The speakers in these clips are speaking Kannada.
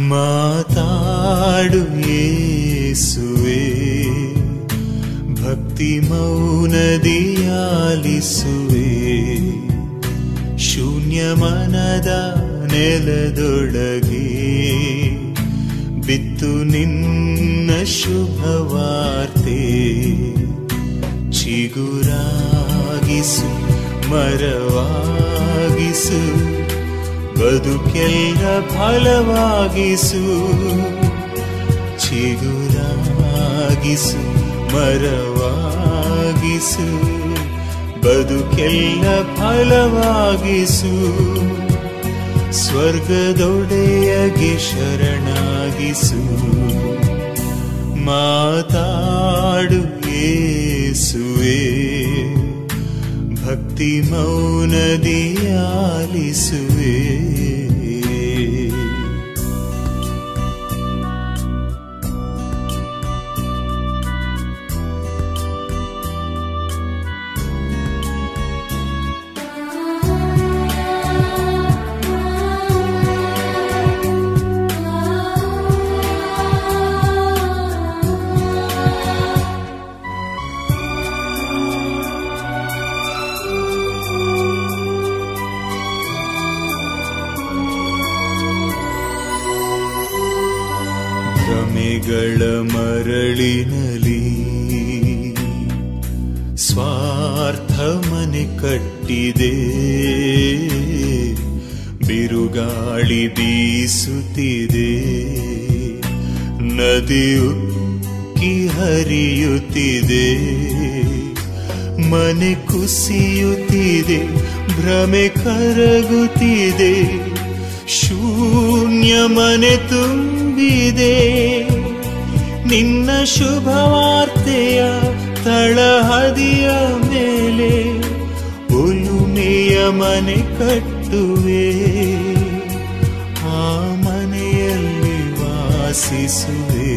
ಮಾತಾಡು ಯೇಸುವೆ ಭಕ್ತಿ ಮೌನದಿಯಾಲಿಸುವೆ ಶೂನ್ಯ ಮನದ ನೆಲದೊಳಗೆ ಬಿತ್ತು ನಿನ್ನ ಶುಭವಾರ್ತೆ ಚಿಗುರಾಗಿಸು ಮರವಾಗಿಸು ಬದುಕೆಲ್ಲ ಫಲವಾಗಿಸು ಚಿಗುರಾಗಿಸು ಮರವಾಗಿಸು ಬದುಕೆಲ್ಲ ಫಲವಾಗಿಸು ಸ್ವರ್ಗದೊಡೆಯಗೆ ಶರಣಾಗಿಸು ಮಾತಾಡು ಯೇಸುವೆ ಭಕ್ತಿ ಮೌನದಿಯಾಲಿಸುವೆ ಭ್ರಮೆಗಳ ಮರಳಿನಲಿ ಸ್ವಾರ್ಥ ಮನೆ ಕಟ್ಟಿದೆ ಬಿರುಗಾಳಿ ಬೀಸುತ್ತಿದೆ ನದಿಯುಕ್ಕಿ ಹರಿಯುತ್ತಿದೆ ಮನೆ ಕುಸಿಯುತ್ತಿದೆ ಭ್ರಮೆ ಕರಗುತ್ತಿದೆ ಶೂನ್ಯ ಮನೆ ತುಂಬಿದೆ ನಿನ್ನ ಶುಭವಾರ್ತೆಯ ತಳಹದಿಯ ಮೇಲೆ ಒಲುಮೆಯ ಮನೆ ಕಟ್ಟುವೆ ಆ ಮನೆಯಲ್ಲಿ ವಾಸಿಸುವೆ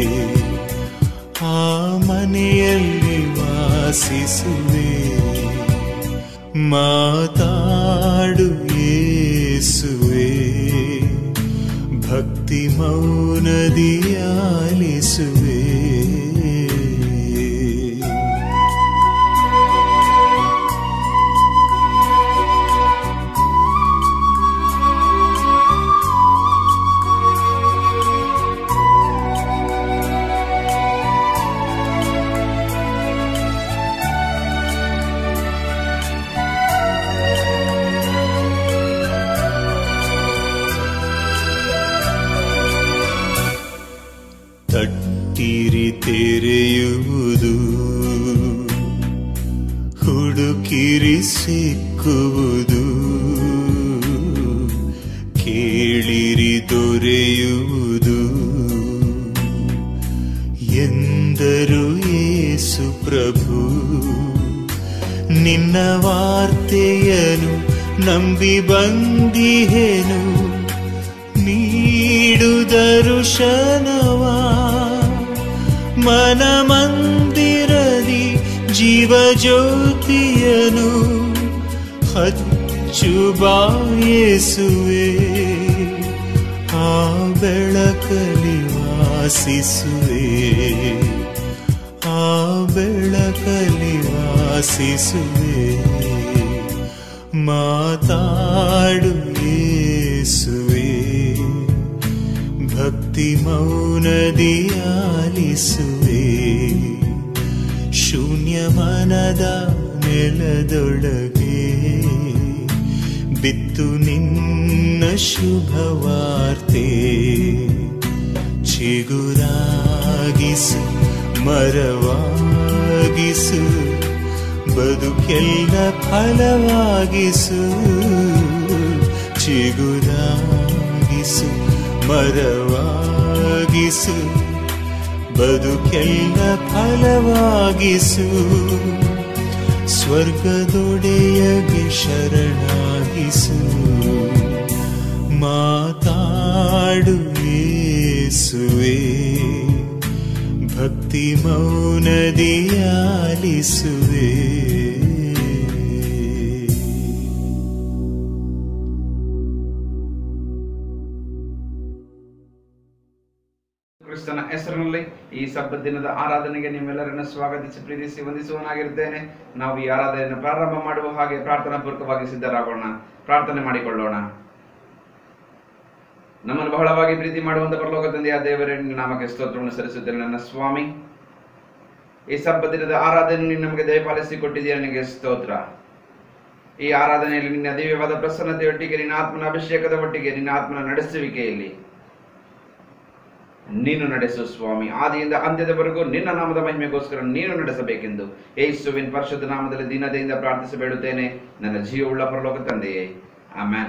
ಆ ಮನೆಯಲ್ಲಿ ವಾಸಿಸುವೆ ಮಾತಾಡು ಯೇಸುವೆ ಭಕ್ತಿ ಮೌನದಿಯಾಲಿಸುವೆ ತಟ್ಟಿರಿ ತೆರೆಯುವುದು ಹುಡುಕಿರಿ ಸಿಕ್ಕುವುದು ಕೇಳಿರಿ ದೊರೆಯುವುದು ಎಂದರು ಯೇಸು ಪ್ರಭು ನಿನ್ನ ವಾರ್ತೆಯನು ನಂಬಿ ಬಂದಿಹೆನು ನೀಡು ದರುಶನವಾ ಮನ ಮಂದಿರದಿ ಜೀವ ಜ್ಯೋತಿಯನು ಹಚ್ಚು ಬಾಯೇಸುವೆ ಆ ಬೆಳಕಲಿ ವಾಸಿಸುವೆ ಆ ಬೆಳಕಲಿ ವಾಸಿಸುವೆ ಮಾತಾಡು ಯೇಸುವೆ ಭಕ್ತಿ ಮೌನದಿಯಾಲಿಸುವೆ ಶೂನ್ಯ ಮನದ ನೆಲದೊಳಗೆ ಬಿತ್ತು ನಿನ್ನ ಶುಭವಾರ್ತೆ ಚಿಗುರಾಗಿಸು ಮರವಾಗಿಸು ಬದುಕೆಲ್ಲ ಫಲವಾಗಿಸು ಚಿಗುರಾಗಿಸು ಮರವಾಗಿಸು ಬದುಕೆಲ್ಲ ಫಲವಾಗಿಸು ಸ್ವರ್ಗದೊಡೆಯಗೆ ಶರಣಾಗಿಸು ಮಾತಾಡು ಯೇಸುವೆ ಭಕ್ತಿ ಮೌನದಿಯಾಲಿಸುವೆ ಸಬ್ಬತ್ ದಿನದ ಆರಾಧನೆಗೆ ನಿಮ್ಮೆಲ್ಲರನ್ನು ಸ್ವಾಗತಿಸಿ ಪ್ರೀತಿಸಿ ವಂದಿಸುವನಾಗಿರುತ್ತೇನೆ ನಾವು ಈ ಆರಾಧನೆಯನ್ನು ಪ್ರಾರಂಭ ಮಾಡುವ ಹಾಗೆ ಪ್ರಾರ್ಥನಾ ಪೂರ್ವಕವಾಗಿ ಸಿದ್ಧರಾಗೋಣ ಪ್ರಾರ್ಥನೆ ಮಾಡಿಕೊಳ್ಳೋಣ ನಮ್ಮನ್ನು ಬಹಳವಾಗಿ ಪ್ರೀತಿ ಮಾಡುವಂತ ಪರಲೋಕ ತಂದೆಯ ದೇವರೇ ನಿನ್ನ ನಾಮಕ್ಕೆ ಸ್ತೋತ್ರವನ್ನು ಸಲ್ಲಿಸುತ್ತೇನೆ ನನ್ನ ಸ್ವಾಮಿ ಈ ಸಬ್ಬ ದಿನದ ಆರಾಧನೆ ನೀನು ನಮಗೆ ದಯಪಾಲಿಸಿ ಕೊಟ್ಟಿದ್ದೀಯ ನಿನಗೆ ಸ್ತೋತ್ರ ಈ ಆರಾಧನೆಯಲ್ಲಿ ನಿನ್ನ ದಿವ್ಯವಾದ ಪ್ರಸನ್ನತೆಯೊಟ್ಟಿಗೆ ನಿನ್ನ ಆತ್ಮನ ಅಭಿಷೇಕದ ಒಟ್ಟಿಗೆ ನಿನ್ನ ಆತ್ಮನ ನಡೆಸುವಿಕೆಯಲ್ಲಿ ನೀನು ನಡೆಸು ಸ್ವಾಮಿ ಆದಿಯಿಂದ ಅಂತ್ಯದವರೆಗೂ ನಿನ್ನ ನಾಮದ ಮಹಿಮೆಗೋಸ್ಕರ ನೀನು ನಡೆಸಬೇಕೆಂದು ಯೇಸುವಿನ ಪರಿಶುದ್ಧ ನಾಮದಲ್ಲಿ ದಿನದಿಂದ ಪ್ರಾರ್ಥಿಸಿ ಬೇಡುತ್ತೇನೆ ನನ್ನ ಜೀವವುಳ್ಳ ಪರಲೋಕ ತಂದೆಯೇ ಆಮ್ಯಾನ್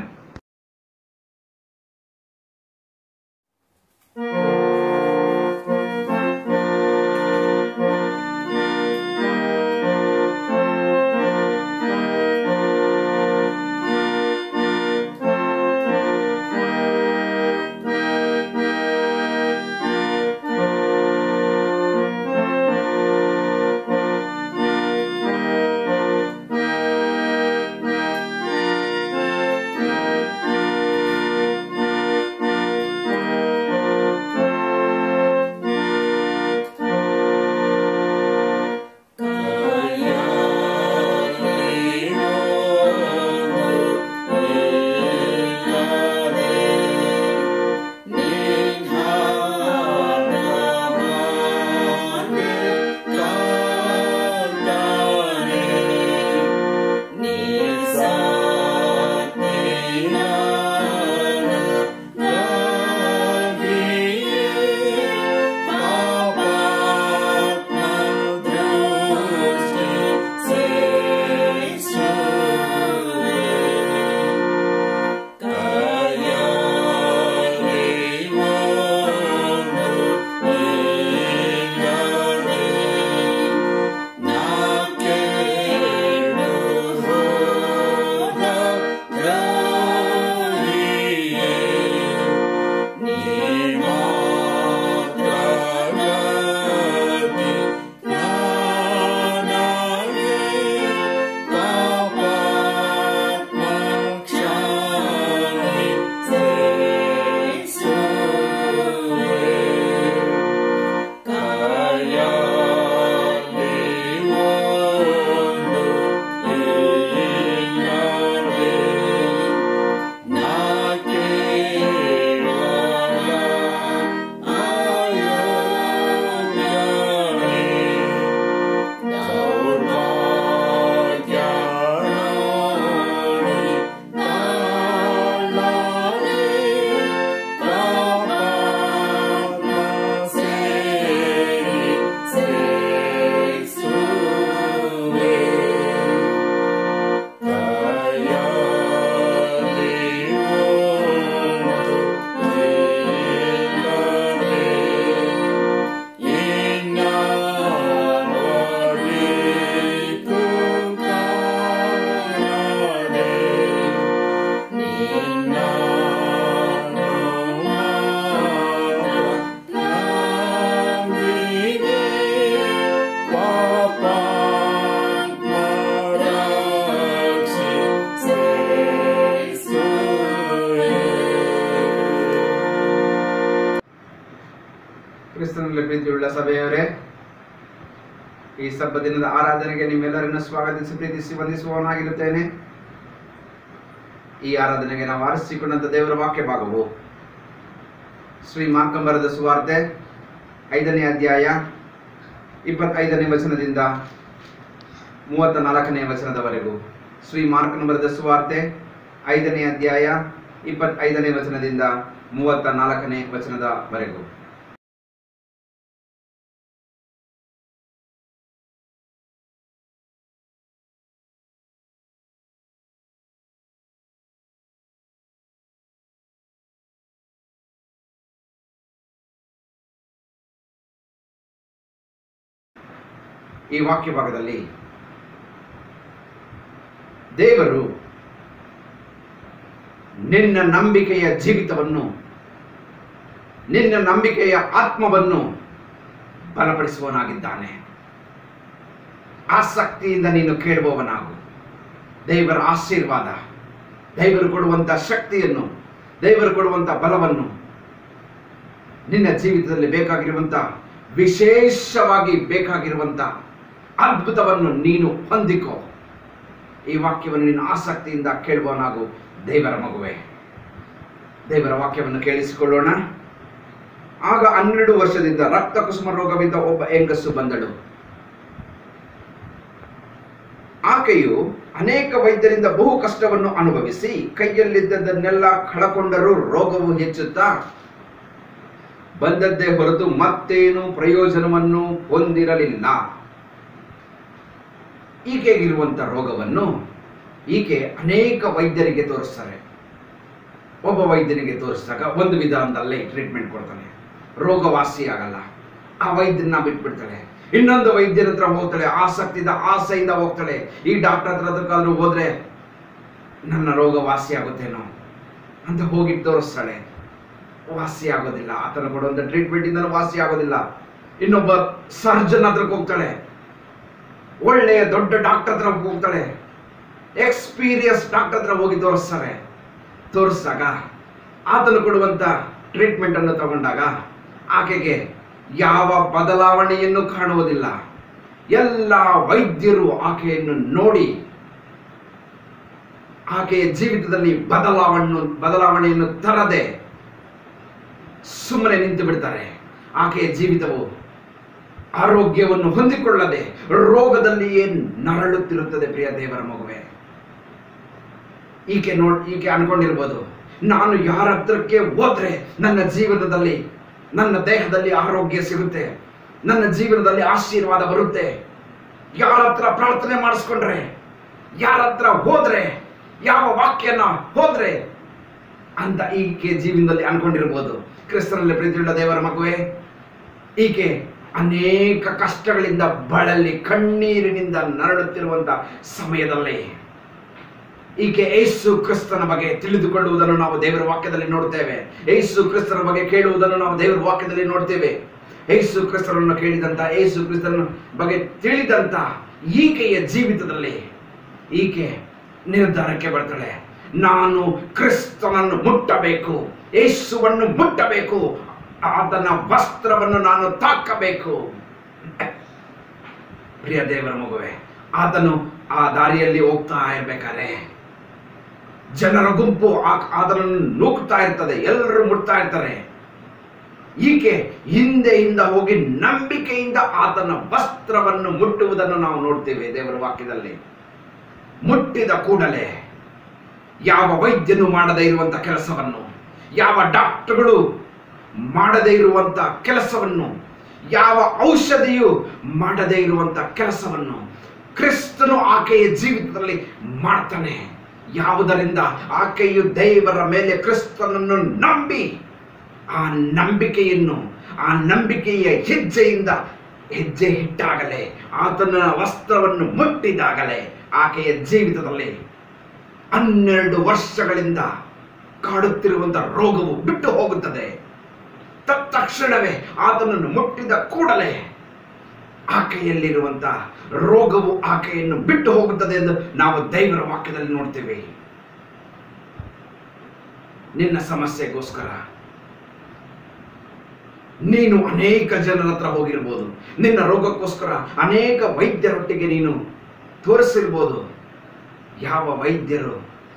ಕ್ರಿಸ್ತನಲ್ಲಿ ಪ್ರೀತಿಯುಳ್ಳ ಸಭೆಯವರೇ ಈ ಸಬ್ಬ ದಿನದ ಆರಾಧನೆಗೆ ನಿಮ್ಮೆಲ್ಲರನ್ನು ಸ್ವಾಗತಿಸಿ ಪ್ರೀತಿಸಿ ವಂದಿಸುವವನಾಗಿರುತ್ತೇನೆ ಈ ಆರಾಧನೆಗೆ ನಾವು ಆರಿಸಿಕೊಂಡಂತ ದೇವರ ವಾಕ್ಯ ಭಾಗವು ಶ್ರೀ ಮಾರ್ಕಂಬರದ ಸುವಾರ್ತೆ ಐದನೇ ಅಧ್ಯಾಯ ಇಪ್ಪತ್ತೈದನೇ ವಚನದಿಂದ ಮೂವತ್ತ ನಾಲ್ಕನೇ ವಚನದವರೆಗೂ ಶ್ರೀ ಮಾರ್ಕನ್ ಬರೆದ ಸುವಾರ್ತೆ ಐದನೇ ಅಧ್ಯಾಯ ಇಪ್ಪತ್ತೈದನೇ ವಚನದಿಂದ ಮೂವತ್ತ ನಾಲ್ಕನೇ ವಚನದವರೆಗೂ ಈ ವಾಕ್ಯ ಭಾಗದಲ್ಲಿ ದೇವರು ನಿನ್ನ ನಂಬಿಕೆಯ ಜೀವಿತವನ್ನು ನಿನ್ನ ನಂಬಿಕೆಯ ಆತ್ಮವನ್ನು ಬಲಪಡಿಸುವವನಾಗಿದ್ದಾನೆ ಆಸಕ್ತಿಯಿಂದ ನೀನು ಕೇಳುವವನಾಗು ದೇವರ ಆಶೀರ್ವಾದ ದೇವರು ಕೊಡುವಂತ ಶಕ್ತಿಯನ್ನು ದೇವರು ಕೊಡುವಂತ ಬಲವನ್ನು ನಿನ್ನ ಜೀವಿತದಲ್ಲಿ ಬೇಕಾಗಿರುವಂತ ವಿಶೇಷವಾಗಿ ಬೇಕಾಗಿರುವಂತ ಅದ್ಭುತವನ್ನು ನೀನು ಹೊಂದಿಕೋ ಈ ವಾಕ್ಯವನ್ನು ನೀನು ಆಸಕ್ತಿಯಿಂದ ಕೇಳುವವನಾಗು ದೇವರ ಮಗುವೆ ದೇವರ ವಾಕ್ಯವನ್ನು ಕೇಳಿಸಿಕೊಳ್ಳೋಣ ಆಗ ಹನ್ನೆರಡು ವರ್ಷದಿಂದ ರಕ್ತ ಕುಸುಮ ರೋಗವಿದ್ದ ಒಬ್ಬ ಹೆಂಗಸು ಬಂದಳು ಆಕೆಯು ಅನೇಕ ವೈದ್ಯರಿಂದ ಬಹು ಕಷ್ಟವನ್ನು ಅನುಭವಿಸಿ ಕೈಯಲ್ಲಿದ್ದದನ್ನೆಲ್ಲ ಕಳಕೊಂಡರೂ ರೋಗವು ಹೆಚ್ಚುತ್ತಾ ಬಂದದ್ದೇ ಹೊರತು ಮತ್ತೇನು ಪ್ರಯೋಜನವನ್ನು ಹೊಂದಿರಲಿಲ್ಲ ಈಕೆಗಿರುವಂತ ರೋಗವನ್ನು ಈಕೆ ಅನೇಕ ವೈದ್ಯರಿಗೆ ತೋರಿಸ್ತಾರೆ ಒಬ್ಬ ವೈದ್ಯನಿಗೆ ತೋರಿಸಿದಾಗ ಒಂದು ವಿಧಾನದಲ್ಲೇ ಟ್ರೀಟ್ಮೆಂಟ್ ಕೊಡ್ತಾನೆ ರೋಗ ವಾಸಿ ಆಗಲ್ಲ ಆ ವೈದ್ಯನ ಬಿಟ್ಬಿಡ್ತಾಳೆ ಇನ್ನೊಂದು ವೈದ್ಯರ ಹತ್ರ ಹೋಗ್ತಾಳೆ ಆಸಕ್ತಿಯಿಂದ ಆಸೆಯಿಂದ ಹೋಗ್ತಾಳೆ ಈ ಡಾಕ್ಟರ್ ಹತ್ರ ಅದಕ್ಕಾದ್ರೂ ಹೋದ್ರೆ ನನ್ನ ರೋಗ ವಾಸಿ ಆಗುತ್ತೇನೋ ಅಂತ ಹೋಗಿ ತೋರಿಸ್ತಾಳೆ ವಾಸಿ ಆಗೋದಿಲ್ಲ ಆತನ ಕೊಡುವಂತ ಟ್ರೀಟ್ಮೆಂಟ್ ಇಂದ ವಾಸಿ ಆಗೋದಿಲ್ಲ ಇನ್ನೊಬ್ಬ ಸರ್ಜನ್ ಹತ್ರಕ್ಕೆ ಹೋಗ್ತಾಳೆ ಒಳ್ಳೆಯ ದೊಡ್ಡ ಡಾಕ್ಟರ್ ಹತ್ರ ಹೋಗ್ತಾಳೆ ಎಕ್ಸ್ಪೀರಿಯನ್ಸ್ ಡಾಕ್ಟರ್ ಹತ್ರ ಹೋಗಿ ತೋರಿಸ್ತಾರೆ ತೋರಿಸಿದಾಗ ಆತನು ಕೊಡುವಂತ ಟ್ರೀಟ್ಮೆಂಟ್ ಅನ್ನು ತಗೊಂಡಾಗ ಆಕೆಗೆ ಯಾವ ಬದಲಾವಣೆಯನ್ನು ಕಾಣುವುದಿಲ್ಲ ಎಲ್ಲ ವೈದ್ಯರು ಆಕೆಯನ್ನು ನೋಡಿ ಆಕೆಯ ಜೀವಿತದಲ್ಲಿ ಬದಲಾವಣೆ ಬದಲಾವಣೆಯನ್ನು ತರದೆ ಸುಮ್ಮನೆ ನಿಂತು ಬಿಡ್ತಾರೆ ಆಕೆಯ ಜೀವಿತವು ಆರೋಗ್ಯವನ್ನು ಹೊಂದಿಕೊಳ್ಳದೆ ರೋಗದಲ್ಲಿಯೇ ನರಳುತ್ತಿರುತ್ತದೆ ಪ್ರಿಯ ದೇವರ ಮಗುವೆ ಈಕೆ ನೋಡ್ ಈಕೆ ಅನ್ಕೊಂಡಿರ್ಬೋದು ನಾನು ಯಾರ ಹತ್ರಕ್ಕೆ ಹೋದ್ರೆ ನನ್ನ ಜೀವನದಲ್ಲಿ ನನ್ನ ದೇಹದಲ್ಲಿ ಆರೋಗ್ಯ ಸಿಗುತ್ತೆ ನನ್ನ ಜೀವನದಲ್ಲಿ ಆಶೀರ್ವಾದ ಬರುತ್ತೆ ಯಾರ ಹತ್ರ ಪ್ರಾರ್ಥನೆ ಮಾಡಿಸ್ಕೊಂಡ್ರೆ ಯಾರ ಹತ್ರ ಹೋದ್ರೆ ಯಾವ ವಾಕ್ಯನ ಹೋದ್ರೆ ಅಂತ ಈಕೆ ಜೀವನದಲ್ಲಿ ಅನ್ಕೊಂಡಿರ್ಬೋದು ಕ್ರಿಸ್ತನಲ್ಲಿ ಪ್ರೀತಿಯುಳ್ಳ ದೇವರ ಮಗುವೆ ಈಕೆ ಅನೇಕ ಕಷ್ಟಗಳಿಂದ ಬಳಲಿ ಕಣ್ಣೀರಿನಿಂದ ನರಳುತ್ತಿರುವಂತ ಸಮಯದಲ್ಲಿ ಈಕೆ ಏಸು ಕ್ರಿಸ್ತನ ಬಗ್ಗೆ ತಿಳಿದುಕೊಳ್ಳುವುದನ್ನು ನಾವು ದೇವರ ವಾಕ್ಯದಲ್ಲಿ ನೋಡ್ತೇವೆ ಏಸು ಕ್ರಿಸ್ತನ ಬಗ್ಗೆ ಕೇಳುವುದನ್ನು ನಾವು ದೇವರ ವಾಕ್ಯದಲ್ಲಿ ನೋಡ್ತೇವೆ ಏಸು ಕ್ರಿಸ್ತನನ್ನು ಕೇಳಿದಂತ ಏಸು ಕ್ರಿಸ್ತನ ಬಗ್ಗೆ ತಿಳಿದಂತ ಈಕೆಯ ಜೀವಿತದಲ್ಲಿ ಈಕೆ ನಿರ್ಧಾರಕ್ಕೆ ಬರ್ತಾಳೆ ನಾನು ಕ್ರಿಸ್ತನನ್ನು ಮುಟ್ಟಬೇಕು ಯೇಸುವನ್ನು ಮುಟ್ಟಬೇಕು ಆತನ ವಸ್ತ್ರವನ್ನು ನಾನು ತಾಕಬೇಕು ಪ್ರಿಯ ದೇವರ ಮಗುವೆ ಆತನು ಆ ದಾರಿಯಲ್ಲಿ ಹೋಗ್ತಾ ಇರ್ಬೇಕಾದ್ರೆ ಜನರ ಗುಂಪು ಆ- ಆತನನ್ನು ನೂಕ್ತಾ ಇರ್ತದೆ ಎಲ್ಲರೂ ಮುಟ್ತಾ ಇರ್ತಾರೆ ಈಕೆ ಹಿಂದೆಯಿಂದ ಹೋಗಿ ನಂಬಿಕೆಯಿಂದ ಆತನ ವಸ್ತ್ರವನ್ನು ಮುಟ್ಟುವುದನ್ನು ನಾವು ನೋಡ್ತೇವೆ ದೇವರ ವಾಕ್ಯದಲ್ಲಿ ಮುಟ್ಟಿದ ಕೂಡಲೇ ಯಾವ ವೈದ್ಯನು ಮಾಡದೇ ಇರುವಂತ ಕೆಲಸವನ್ನು ಯಾವ ಡಾಕ್ಟರ್ಗಳು ಮಾಡದೇ ಇರುವಂತ ಕೆಲಸವನ್ನು ಯಾವ ಔಷಧಿಯು ಮಾಡದೇ ಇರುವಂತ ಕೆಲಸವನ್ನು ಕ್ರಿಸ್ತನು ಆಕೆಯ ಜೀವಿತದಲ್ಲಿ ಮಾಡ್ತಾನೆ ಯಾವುದರಿಂದ ಆಕೆಯು ದೇವರ ಮೇಲೆ ಕ್ರಿಸ್ತನನ್ನು ನಂಬಿ ಆ ನಂಬಿಕೆಯನ್ನು ಆ ನಂಬಿಕೆಯ ಹೆಜ್ಜೆಯಿಂದ ಹೆಜ್ಜೆ ಇಟ್ಟಾಗಲೇ ಆತನ ವಸ್ತ್ರವನ್ನು ಮುಟ್ಟಿದಾಗಲೇ ಆಕೆಯ ಜೀವಿತದಲ್ಲಿ ಹನ್ನೆರಡು ವರ್ಷಗಳಿಂದ ಕಾಡುತ್ತಿರುವಂತ ರೋಗವು ಬಿಟ್ಟು ಹೋಗುತ್ತದೆ ತತ್ಕ್ಷಣವೇ ಆತನನ್ನು ಮುಟ್ಟಿದ ಕೂಡಲೇ ಆಕೆಯಲ್ಲಿರುವಂತ ರೋಗವು ಆಕೆಯನ್ನು ಬಿಟ್ಟು ಹೋಗುತ್ತದೆ ಎಂದು ನಾವು ದೇವರ ವಾಕ್ಯದಲ್ಲಿ ನೋಡ್ತೇವೆ ನಿನ್ನ ಸಮಸ್ಯೆಗೋಸ್ಕರ ನೀನು ಅನೇಕ ಜನರ ಹತ್ರ ಹೋಗಿರ್ಬೋದು ನಿನ್ನ ರೋಗಕ್ಕೋಸ್ಕರ ಅನೇಕ ವೈದ್ಯರೊಟ್ಟಿಗೆ ನೀನು ತೋರಿಸಿರ್ಬೋದು ಯಾವ ವೈದ್ಯರು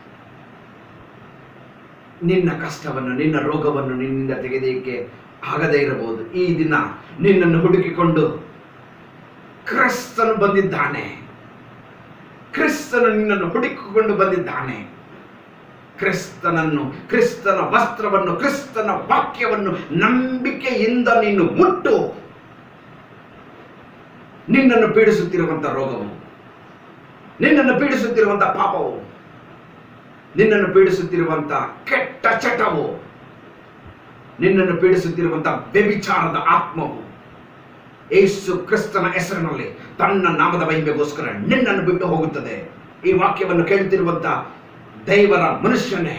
ನಿನ್ನ ಕಷ್ಟವನ್ನು ನಿನ್ನ ರೋಗವನ್ನು ನಿನ್ನಿಂದ ತೆಗೆದಕ್ಕೆ ಆಗದೇ ಇರಬಹುದು ಈ ದಿನ ನಿನ್ನನ್ನು ಹುಡುಕಿಕೊಂಡು ಕ್ರಿಸ್ತನು ಬಂದಿದ್ದಾನೆ ಕ್ರಿಸ್ತನು ನಿನ್ನನ್ನು ಹುಡುಕಿಕೊಂಡು ಬಂದಿದ್ದಾನೆ ಕ್ರಿಸ್ತನನ್ನು ಕ್ರಿಸ್ತನ ವಸ್ತ್ರವನ್ನು ಕ್ರಿಸ್ತನ ವಾಕ್ಯವನ್ನು ನಂಬಿಕೆಯಿಂದ ನೀನು ಮುಟ್ಟು ನಿನ್ನನ್ನು ಪೀಡಿಸುತ್ತಿರುವಂತ ರೋಗವು ನಿನ್ನನ್ನು ಪೀಡಿಸುತ್ತಿರುವಂತ ಪಾಪವು ನಿನ್ನನ್ನು ಪೀಡಿಸುತ್ತಿರುವಂತ ಕೆಟ್ಟ ಚಟವು ನಿನ್ನನ್ನು ಪೀಡಿಸುತ್ತಿರುವಂತ ವ್ಯಭಿಚಾರದ ಆತ್ಮವು ಏಸು ಕ್ರಿಸ್ತನ ಹೆಸರಿನಲ್ಲಿ ತನ್ನ ನಾಮದ ಮಹಿಮೆಗೋಸ್ಕರ ನಿನ್ನನ್ನು ಬಿಟ್ಟು ಹೋಗುತ್ತದೆ ಈ ವಾಕ್ಯವನ್ನು ಕೇಳುತ್ತಿರುವಂತ ದೇವರ ಮನುಷ್ಯನೇ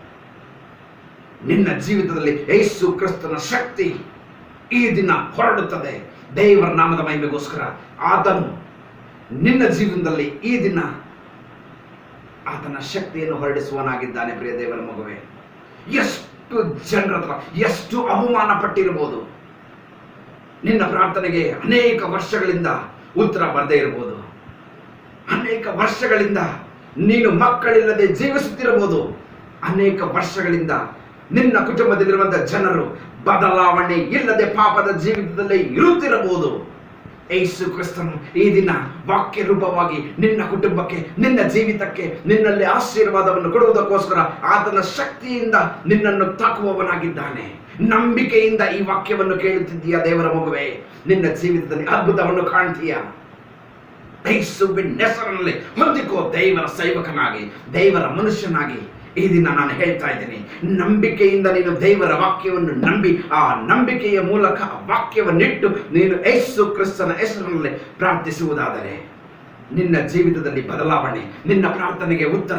ನಿನ್ನ ಜೀವಿತದಲ್ಲಿ ಏಸು ಕ್ರಿಸ್ತನ ಶಕ್ತಿ ಈ ದಿನ ಹೊರಡುತ್ತದೆ ದೇವರ ನಾಮದ ಮಹಿಮೆಗೋಸ್ಕರ ಆತನು ನಿನ್ನ ಜೀವನದಲ್ಲಿ ಈ ದಿನ ಆತನ ಶಕ್ತಿಯನ್ನು ಹೊರಡಿಸುವನಾಗಿದ್ದಾನೆ ಪ್ರಿಯ ದೇವರ ಮಗುವೆ ಎಷ್ಟು ಜನರ ಹತ್ರ ಎಷ್ಟು ಅವಮಾನ ಪಟ್ಟಿರಬಹುದು ನಿನ್ನ ಪ್ರಾರ್ಥನೆಗೆ ಅನೇಕ ವರ್ಷಗಳಿಂದ ಉತ್ತರ ಬರದೇ ಇರಬಹುದು ಅನೇಕ ವರ್ಷಗಳಿಂದ ನೀನು ಮಕ್ಕಳಿಲ್ಲದೆ ಜೀವಿಸುತ್ತಿರಬಹುದು ಅನೇಕ ವರ್ಷಗಳಿಂದ ನಿನ್ನ ಕುಟುಂಬದಲ್ಲಿರುವಂತಹ ಜನರು ಬದಲಾವಣೆ ಇಲ್ಲದೆ ಪಾಪದ ಜೀವಿತದಲ್ಲಿ ಇರುತ್ತಿರಬಹುದು ಯೇಸು ಕ್ರಿಸ್ತನು ಈ ದಿನ ವಾಕ್ಯ ರೂಪವಾಗಿ ನಿನ್ನ ಕುಟುಂಬಕ್ಕೆ ನಿನ್ನ ಜೀವಿತಕ್ಕೆ ನಿನ್ನಲ್ಲಿ ಆಶೀರ್ವಾದವನ್ನು ಕೊಡುವುದಕ್ಕೋಸ್ಕರ ಆತನ ಶಕ್ತಿಯಿಂದ ನಿನ್ನನ್ನು ತಾಕುವವನಾಗಿದ್ದಾನೆ ನಂಬಿಕೆಯಿಂದ ಈ ವಾಕ್ಯವನ್ನು ಕೇಳುತ್ತಿದ್ದೀಯ ದೇವರ ಮಗುವೆ ನಿನ್ನ ಜೀವಿತದಲ್ಲಿ ಅದ್ಭುತವನ್ನು ಕಾಣ್ತೀಯ ಯೇಸುವಿನ ಹೆಸರಿನಲ್ಲಿ ಹೊಂದಿಕೋ ದೇವರ ಸೇವಕನಾಗಿ ದೇವರ ಮನುಷ್ಯನಾಗಿ ಈ ದಿನ ನಾನು ಹೇಳ್ತಾ ಇದ್ದೀನಿ ನಂಬಿಕೆಯಿಂದ ನೀನು ದೇವರ ವಾಕ್ಯವನ್ನು ನಂಬಿ ಆ ನಂಬಿಕೆಯ ಮೂಲಕ ಆ ವಾಕ್ಯವನ್ನಿಟ್ಟು ನೀನು ಯೇಸು ಕ್ರಿಸ್ತನ ಹೆಸರಿನಲ್ಲಿ ಪ್ರಾರ್ಥಿಸುವುದಾದರೆ ನಿನ್ನ ಜೀವಿತದಲ್ಲಿ ಬದಲಾವಣೆ ನಿನ್ನ ಪ್ರಾರ್ಥನೆಗೆ ಉತ್ತರ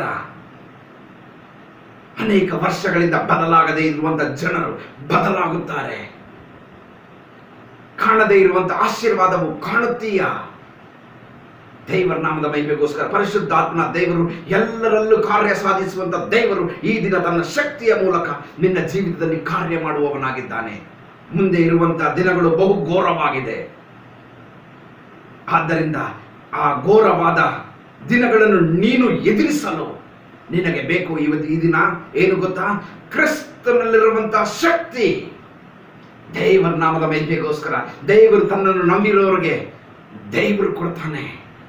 ಅನೇಕ ವರ್ಷಗಳಿಂದ ಬದಲಾಗದೇ ಇರುವಂತ ಜನರು ಬದಲಾಗುತ್ತಾರೆ ಕಾಣದೇ ಇರುವಂತ ಆಶೀರ್ವಾದವು ಕಾಣುತ್ತೀಯಾ ದೇವರ ನಾಮದ ಮಹಿಮೆಗೋಸ್ಕರ ಪರಿಶುದ್ಧಾತ್ಮ ದೇವರು ಎಲ್ಲರಲ್ಲೂ ಕಾರ್ಯ ಸಾಧಿಸುವಂತ ದೇವರು ಈ ದಿನ ತನ್ನ ಶಕ್ತಿಯ ಮೂಲಕ ನಿನ್ನ ಜೀವಿತದಲ್ಲಿ ಕಾರ್ಯ ಮಾಡುವವನಾಗಿದ್ದಾನೆ ಮುಂದೆ ಇರುವಂತಹ ದಿನಗಳು ಬಹು ಘೋರವಾಗಿದೆ ಆದ್ದರಿಂದ ಆ ಘೋರವಾದ ದಿನಗಳನ್ನು ನೀನು ಎದುರಿಸಲು ನಿನಗೆ ಬೇಕು ಇವತ್ತು ಈ ದಿನ ಏನು ಗೊತ್ತಾ ಕ್ರಿಸ್ತನಲ್ಲಿರುವಂತಹ ಶಕ್ತಿ ದೇವರ ನಾಮದ ಮಹಿಮೆಗೋಸ್ಕರ ದೇವರು ತನ್ನನ್ನು ನಂಬಿರೋರಿಗೆ ದೇವರು ಕೊಡ್ತಾನೆ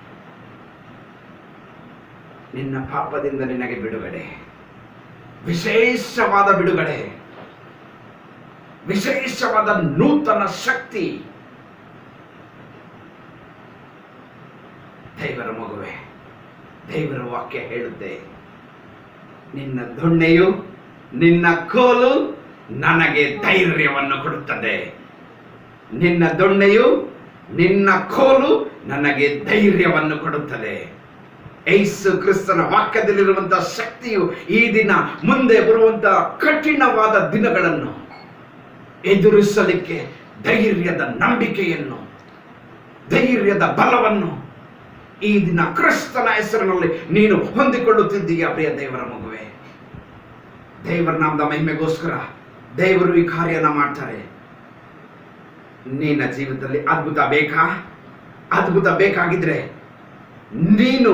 ನಿನ್ನ ಪಾಪದಿಂದ ನಿನಗೆ ಬಿಡುಗಡೆ ವಿಶೇಷವಾದ ಬಿಡುಗಡೆ ವಿಶೇಷವಾದ ನೂತನ ಶಕ್ತಿ ದೇವರ ಮಗುವೆ ದೇವರ ವಾಕ್ಯ ಹೇಳುತ್ತೆ ನಿನ್ನ ದೊಣ್ಣೆಯು ನಿನ್ನ ಕೋಲು ನನಗೆ ಧೈರ್ಯವನ್ನು ಕೊಡುತ್ತದೆ ನಿನ್ನ ದೊಣ್ಣೆಯು ನಿನ್ನ ಕೋಲು ನನಗೆ ಧೈರ್ಯವನ್ನು ಕೊಡುತ್ತದೆ ಯೇಸು ಕ್ರಿಸ್ತನ ವಾಕ್ಯದಲ್ಲಿರುವಂತಹ ಶಕ್ತಿಯು ಈ ದಿನ ಮುಂದೆ ಬರುವಂತಹ ಕಠಿಣವಾದ ದಿನಗಳನ್ನು ಎದುರಿಸಲಿಕ್ಕೆ ಧೈರ್ಯದ ನಂಬಿಕೆಯನ್ನು ಧೈರ್ಯದ ಬಲವನ್ನು ಈ ದಿನ ಕ್ರಿಸ್ತನ ಹೆಸರಿನಲ್ಲಿ ನೀನು ಹೊಂದಿಕೊಳ್ಳುತ್ತಿದ್ದೀಯ ಪ್ರಿಯ ದೇವರ ಮಗುವೆ ದೇವರ ನಾಮದ ಮಹಿಮೆಗೋಸ್ಕರ ದೇವರು ಈ ಕಾರ್ಯನ ಮಾಡ್ತಾರೆ ನಿನ್ನ ಜೀವಿತದಲ್ಲಿ ಅದ್ಭುತ ಬೇಕಾ ಅದ್ಭುತ ಬೇಕಾಗಿದ್ರೆ ನೀನು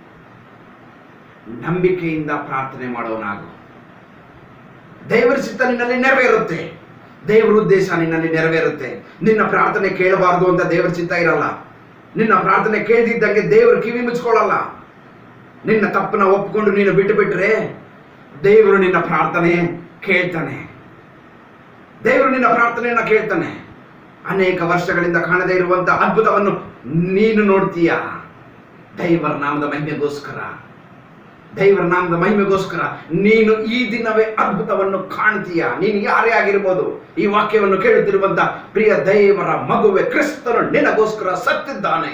ನಂಬಿಕೆಯಿಂದ ಪ್ರಾರ್ಥನೆ ಮಾಡೋನಾಗು ದೇವರ ಚಿತ್ತ ನಿನ್ನಲ್ಲಿ ನೆರವೇರುತ್ತೆ ದೇವರ ಉದ್ದೇಶ ನಿನ್ನಲ್ಲಿ ನೆರವೇರುತ್ತೆ ನಿನ್ನ ಪ್ರಾರ್ಥನೆ ಕೇಳಬಾರದು ಅಂತ ದೇವರ ಚಿತ್ತ ಇರಲ್ಲ ನಿನ್ನ ಪ್ರಾರ್ಥನೆ ಕೇಳ್ದಿದ್ದಂಗೆ ದೇವರು ಕಿವಿ ಮುಚ್ಕೊಳ್ಳಲ್ಲ ನಿನ್ನ ತಪ್ಪನ್ನ ಒಪ್ಪಿಕೊಂಡು ನೀನು ಬಿಟ್ಟು ಬಿಟ್ರೆ ದೇವರು ನಿನ್ನ ಪ್ರಾರ್ಥನೆ ಕೇಳ್ತಾನೆ ದೇವರು ನಿನ್ನ ಪ್ರಾರ್ಥನೆಯನ್ನ ಕೇಳ್ತಾನೆ ಅನೇಕ ವರ್ಷಗಳಿಂದ ಕಾಣದೇ ಇರುವಂತ ಅದ್ಭುತವನ್ನು ನೀನು ನೋಡ್ತೀಯ ದೈವರ ನಾಮದ ಮಹಿಮೆಗೋಸ್ಕರ ದೈವರ ನಾಮದ ಮಹಿಮೆಗೋಸ್ಕರ ನೀನು ಈ ದಿನವೇ ಅದ್ಭುತವನ್ನು ಕಾಣ್ತೀಯ ನೀನು ಯಾರೇ ಆಗಿರ್ಬೋದು ಈ ವಾಕ್ಯವನ್ನು ಕೇಳುತ್ತಿರುವಂತ ಪ್ರಿಯ ದೇವರ ಮಗುವೆ ಕ್ರಿಸ್ತನು ನಿನಗೋಸ್ಕರ ಸತ್ತಿದ್ದಾನೆ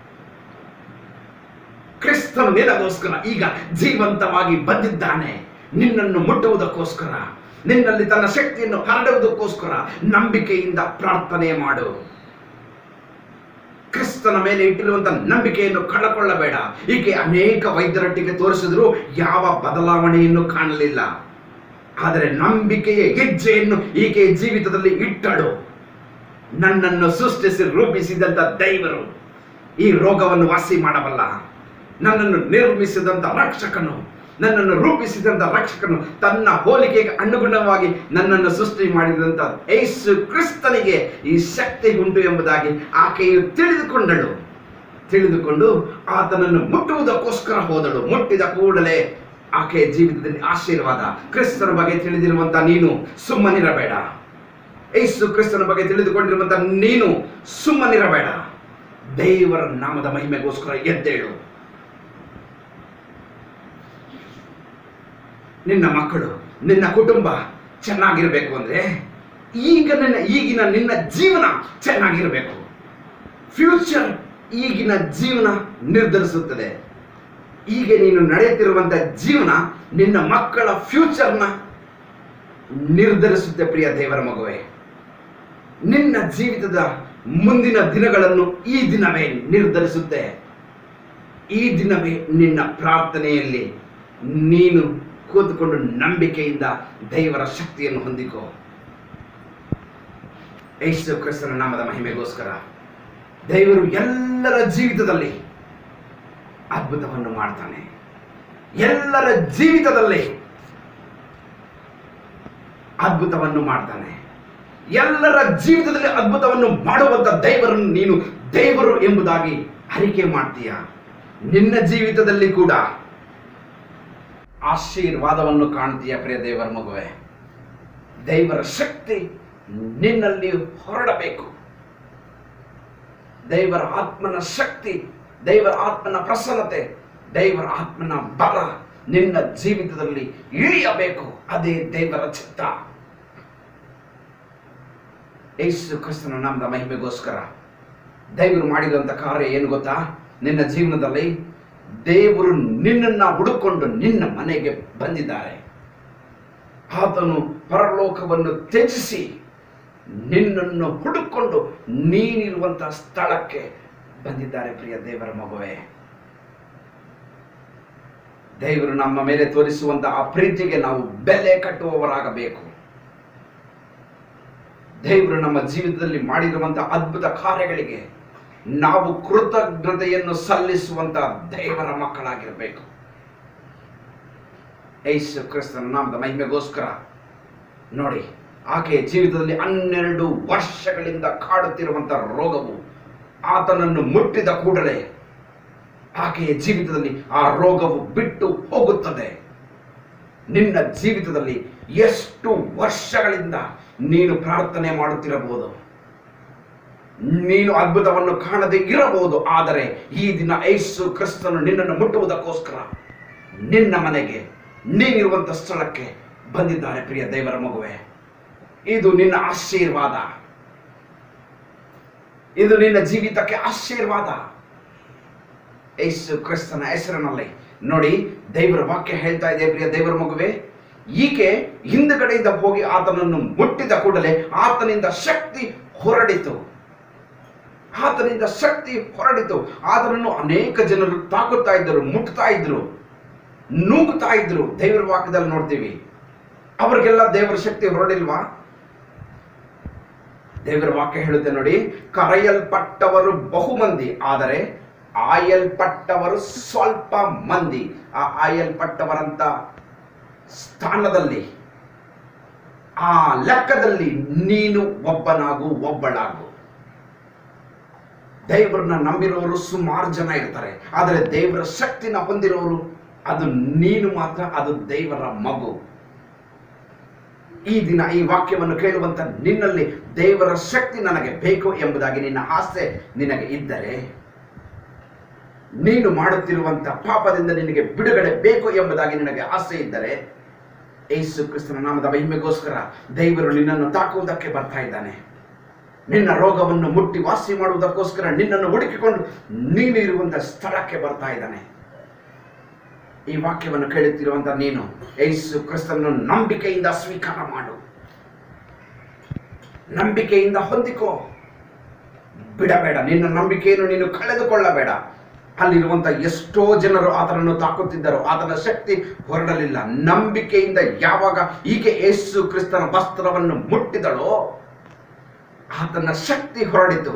ಕ್ರಿಸ್ತನು ನಿನಗೋಸ್ಕರ ಈಗ ಜೀವಂತವಾಗಿ ಬಂದಿದ್ದಾನೆ ನಿನ್ನನ್ನು ಮುಟ್ಟುವುದಕ್ಕೋಸ್ಕರ ನಿನ್ನಲ್ಲಿ ತನ್ನ ಶಕ್ತಿಯನ್ನು ಹರಡುವುದಕ್ಕೋಸ್ಕರ ನಂಬಿಕೆಯಿಂದ ಪ್ರಾರ್ಥನೆ ಮಾಡು ಕ್ರಿಸ್ತನ ಮೇಲೆ ಇಟ್ಟಿರುವಂತ ನಂಬಿಕೆಯನ್ನು ಕಳಕೊಳ್ಳಬೇಡ ಈಕೆ ಅನೇಕ ವೈದ್ಯರೊಟ್ಟಿಗೆ ತೋರಿಸಿದ್ರು ಯಾವ ಬದಲಾವಣೆಯನ್ನು ಕಾಣಲಿಲ್ಲ ಆದರೆ ನಂಬಿಕೆಯ ಹೆಜ್ಜೆಯನ್ನು ಈಕೆ ಜೀವಿತದಲ್ಲಿ ಇಟ್ಟಳು ನನ್ನನ್ನು ಸೃಷ್ಟಿಸಿ ರೂಪಿಸಿದಂತ ದೈವರು ಈ ರೋಗವನ್ನು ವಾಸಿ ಮಾಡಬಲ್ಲ ನನ್ನನ್ನು ನಿರ್ಮಿಸಿದಂತ ರಕ್ಷಕನು ನನ್ನನ್ನು ರೂಪಿಸಿದಂತ ರಕ್ಷಕನು ತನ್ನ ಹೋಲಿಕೆಗೆ ಅನುಗುಣವಾಗಿ ನನ್ನನ್ನು ಸೃಷ್ಟಿ ಮಾಡಿದಂತ ಯೇಸು ಕ್ರಿಸ್ತನಿಗೆ ಈ ಶಕ್ತಿ ಉಂಟು ಎಂಬುದಾಗಿ ಆಕೆಯು ತಿಳಿದುಕೊಂಡಳು ತಿಳಿದುಕೊಂಡು ಆತನನ್ನು ಮುಟ್ಟುವುದಕ್ಕೋಸ್ಕರ ಹೋದಳು ಮುಟ್ಟಿದ ಕೂಡಲೇ ಆಕೆಯ ಜೀವಿತದಲ್ಲಿ ಆಶೀರ್ವಾದ ಕ್ರಿಸ್ತನ ಬಗ್ಗೆ ತಿಳಿದಿರುವಂತ ನೀನು ಸುಮ್ಮನಿರಬೇಡ ಯೇಸು ಕ್ರಿಸ್ತನ ಬಗ್ಗೆ ತಿಳಿದುಕೊಂಡಿರುವಂತ ನೀನು ಸುಮ್ಮನಿರಬೇಡ ದೇವರ ನಾಮದ ಮಹಿಮೆಗೋಸ್ಕರ ಎದ್ದೇಳು ನಿನ್ನ ಮಕ್ಕಳು ನಿನ್ನ ಕುಟುಂಬ ಚೆನ್ನಾಗಿರ್ಬೇಕು ಅಂದ್ರೆ ಈಗ ನಿನ್ನ ಈಗಿನ ನಿನ್ನ ಜೀವನ ಚೆನ್ನಾಗಿರಬೇಕು ಫ್ಯೂಚರ್ ಈಗಿನ ಜೀವನ ನಿರ್ಧರಿಸುತ್ತದೆ ಈಗ ನೀನು ನಡೆಯುತ್ತಿರುವಂತ ಜೀವನ ನಿನ್ನ ಮಕ್ಕಳ ಫ್ಯೂಚರ್ನ ನಿರ್ಧರಿಸುತ್ತೆ ಪ್ರಿಯ ದೇವರ ಮಗುವೆ ನಿನ್ನ ಜೀವಿತದ ಮುಂದಿನ ದಿನಗಳನ್ನು ಈ ದಿನವೇ ನಿರ್ಧರಿಸುತ್ತೆ ಈ ದಿನವೇ ನಿನ್ನ ಪ್ರಾರ್ಥನೆಯಲ್ಲಿ ನೀನು ಕೂತುಕೊಂಡು ನಂಬಿಕೆಯಿಂದ ದೇವರ ಶಕ್ತಿಯನ್ನು ಹೊಂದಿಕೋ ಯೇಸು ಕ್ರಿಸ್ತನ ನಾಮದ ಮಹಿಮೆಗೋಸ್ಕರ ದೇವರು ಎಲ್ಲರ ಜೀವಿತದಲ್ಲಿ ಅದ್ಭುತವನ್ನು ಮಾಡ್ತಾನೆ ಎಲ್ಲರ ಜೀವಿತದಲ್ಲಿ ಅದ್ಭುತವನ್ನು ಮಾಡ್ತಾನೆ ಎಲ್ಲರ ಜೀವಿತದಲ್ಲಿ ಅದ್ಭುತವನ್ನು ಮಾಡುವಂತ ದೇವರನ್ನು ನೀನು ದೇವರು ಎಂಬುದಾಗಿ ಅರಿಕೆ ಮಾಡ್ತೀಯ ನಿನ್ನ ಜೀವಿತದಲ್ಲಿ ಕೂಡ ಆಶೀರ್ವಾದವನ್ನು ಕಾಣ್ತೀಯ ಪ್ರಿಯ ದೇವರ ಮಗುವೆ ದೇವರ ಶಕ್ತಿ ನಿನ್ನಲ್ಲಿ ಹೊರಡಬೇಕು ದೇವರ ಆತ್ಮನ ಶಕ್ತಿ ದೇವರ ಆತ್ಮನ ಪ್ರಸನ್ನತೆ ದೇವರ ಆತ್ಮನ ಬಲ ನಿನ್ನ ಜೀವಿತದಲ್ಲಿ ಇಳಿಯಬೇಕು ಅದೇ ದೇವರ ಚಿತ್ತ ಯೇಸು ಕ್ರಿಸ್ತನ ನಾಮದ ಮಹಿಮೆಗೋಸ್ಕರ ದೇವರು ಮಾಡಿದಂಥ ಕಾರ್ಯ ಏನು ಗೊತ್ತಾ ನಿನ್ನ ಜೀವನದಲ್ಲಿ ದೇವರು ನಿನ್ನನ್ನ ಹುಡುಕೊಂಡು ನಿನ್ನ ಮನೆಗೆ ಬಂದಿದ್ದಾರೆ ಆತನು ಪರಲೋಕವನ್ನು ತ್ಯಜಿಸಿ ನಿನ್ನನ್ನು ಹುಡುಕೊಂಡು ನೀನಿರುವಂತಹ ಸ್ಥಳಕ್ಕೆ ಬಂದಿದ್ದಾರೆ ಪ್ರಿಯ ದೇವರ ಮಗುವೆ ದೇವರು ನಮ್ಮ ಮೇಲೆ ತೋರಿಸುವಂತಹ ಆ ಪ್ರೀತಿಗೆ ನಾವು ಬೆಲೆ ಕಟ್ಟುವವರಾಗಬೇಕು ದೇವರು ನಮ್ಮ ಜೀವಿತದಲ್ಲಿ ಮಾಡಿರುವಂತಹ ಅದ್ಭುತ ಕಾರ್ಯಗಳಿಗೆ ನಾವು ಕೃತಜ್ಞತೆಯನ್ನು ಸಲ್ಲಿಸುವಂತ ದೇವರ ಮಕ್ಕಳಾಗಿರಬೇಕು ಯೇಸು ಕ್ರಿಸ್ತನ ನಾಮದ ಮಹಿಮೆಗೋಸ್ಕರ ನೋಡಿ ಆಕೆಯ ಜೀವಿತದಲ್ಲಿ ಹನ್ನೆರಡು ವರ್ಷಗಳಿಂದ ಕಾಡುತ್ತಿರುವಂತ ರೋಗವು ಆತನನ್ನು ಮುಟ್ಟಿದ ಕೂಡಲೇ ಆಕೆಯ ಜೀವಿತದಲ್ಲಿ ಆ ರೋಗವು ಬಿಟ್ಟು ಹೋಗುತ್ತದೆ ನಿನ್ನ ಜೀವಿತದಲ್ಲಿ ಎಷ್ಟು ವರ್ಷಗಳಿಂದ ನೀನು ಪ್ರಾರ್ಥನೆ ಮಾಡುತ್ತಿರಬಹುದು ನೀನು ಅದ್ಭುತವನ್ನು ಕಾಣದೆ ಇರಬಹುದು ಆದರೆ ಈ ದಿನ ಐಸು ಕ್ರಿಸ್ತನು ನಿನ್ನನ್ನು ಮುಟ್ಟುವುದಕ್ಕೋಸ್ಕರ ನಿನ್ನ ಮನೆಗೆ ನೀನಿರುವಂತ ಸ್ಥಳಕ್ಕೆ ಬಂದಿದ್ದಾರೆ ಪ್ರಿಯ ದೇವರ ಮಗುವೆ ಇದು ನಿನ್ನ ಆಶೀರ್ವಾದ ಇದು ನಿನ್ನ ಜೀವಿತಕ್ಕೆ ಆಶೀರ್ವಾದ ಯೇಸು ಕ್ರಿಸ್ತನ ಹೆಸರಿನಲ್ಲಿ ನೋಡಿ ದೇವರ ವಾಕ್ಯ ಹೇಳ್ತಾ ಇದೆ ಪ್ರಿಯ ದೇವರ ಮಗುವೆ ಈಕೆ ಹಿಂದುಗಡೆಯಿಂದ ಹೋಗಿ ಆತನನ್ನು ಮುಟ್ಟಿದ ಕೂಡಲೇ ಆತನಿಂದ ಶಕ್ತಿ ಹೊರಡಿತು ಆತನಿಂದ ಶಕ್ತಿ ಹೊರಡಿತು ಆತನನ್ನು ಅನೇಕ ಜನರು ತಾಕುತ್ತಾ ಇದ್ದರು ಮುಟ್ತಾ ಇದ್ರು ನೂಗುತ್ತಾ ಇದ್ರು ದೇವರ ವಾಕ್ಯದಲ್ಲಿ ನೋಡ್ತೀವಿ ಅವರಿಗೆಲ್ಲ ದೇವರ ಶಕ್ತಿ ಹೊರಡಿಲ್ವಾ ದೇವರ ವಾಕ್ಯ ಹೇಳುತ್ತೆ ನೋಡಿ ಕರೆಯಲ್ಪಟ್ಟವರು ಬಹುಮಂದಿ ಆದರೆ ಆಯಲ್ಪಟ್ಟವರು ಸ್ವಲ್ಪ ಮಂದಿ ಆ ಆಯಲ್ಪಟ್ಟವರಂತ ಸ್ಥಾನದಲ್ಲಿ ಆ ಲೆಕ್ಕದಲ್ಲಿ ನೀನು ಒಬ್ಬನಾಗು ಒಬ್ಬಳಾಗು ದೇವರನ್ನ ನಂಬಿರೋರು ಸುಮಾರು ಜನ ಇರ್ತಾರೆ ಆದರೆ ದೇವರ ಶಕ್ತಿನ ಹೊಂದಿರೋರು ಅದು ನೀನು ಮಾತ್ರ ಅದು ದೇವರ ಮಗು ಈ ದಿನ ಈ ವಾಕ್ಯವನ್ನು ಕೇಳುವಂತ ನಿನ್ನಲ್ಲಿ ದೇವರ ಶಕ್ತಿ ನನಗೆ ಬೇಕು ಎಂಬುದಾಗಿ ನಿನ್ನ ಆಸೆ ನಿನಗೆ ಇದ್ದರೆ ನೀನು ಮಾಡುತ್ತಿರುವಂತ ಪಾಪದಿಂದ ನಿನಗೆ ಬಿಡುಗಡೆ ಬೇಕು ಎಂಬುದಾಗಿ ನಿನಗೆ ಆಸೆ ಇದ್ದರೆ ಯೇಸು ಕ್ರಿಸ್ತನ ನಾಮದ ಮಹಿಮೆಗೋಸ್ಕರ ದೇವರು ನಿನ್ನನ್ನು ತಾಕುವುದಕ್ಕೆ ಬರ್ತಾ ಇದ್ದಾನೆ ನಿನ್ನ ರೋಗವನ್ನು ಮುಟ್ಟಿ ವಾಸಿ ಮಾಡುವುದಕ್ಕೋಸ್ಕರ ನಿನ್ನನ್ನು ಹುಡುಕಿಕೊಂಡು ನೀನು ಇರುವಂತ ಸ್ಥಳಕ್ಕೆ ಬರ್ತಾ ಇದ್ದಾನೆ ಈ ವಾಕ್ಯವನ್ನು ಕೇಳುತ್ತಿರುವಂತ ನೀನು ಯೇಸು ಕ್ರಿಸ್ತನನ್ನು ನಂಬಿಕೆಯಿಂದ ಸ್ವೀಕಾರ ಮಾಡು ನಂಬಿಕೆಯಿಂದ ಹೊಂದಿಕೋ ಬಿಡಬೇಡ ನಿನ್ನ ನಂಬಿಕೆಯನ್ನು ನೀನು ಕಳೆದುಕೊಳ್ಳಬೇಡ ಅಲ್ಲಿರುವಂತ ಎಷ್ಟೋ ಜನರು ಆತನನ್ನು ತಾಕುತ್ತಿದ್ದರು ಆತನ ಶಕ್ತಿ ಹೊರಡಲಿಲ್ಲ ನಂಬಿಕೆಯಿಂದ ಯಾವಾಗ ಈಕೆ ಯೇಸು ಕ್ರಿಸ್ತನ ವಸ್ತ್ರವನ್ನು ಮುಟ್ಟಿದಳೋ ಆತನ ಶಕ್ತಿ ಹೊರಡಿತು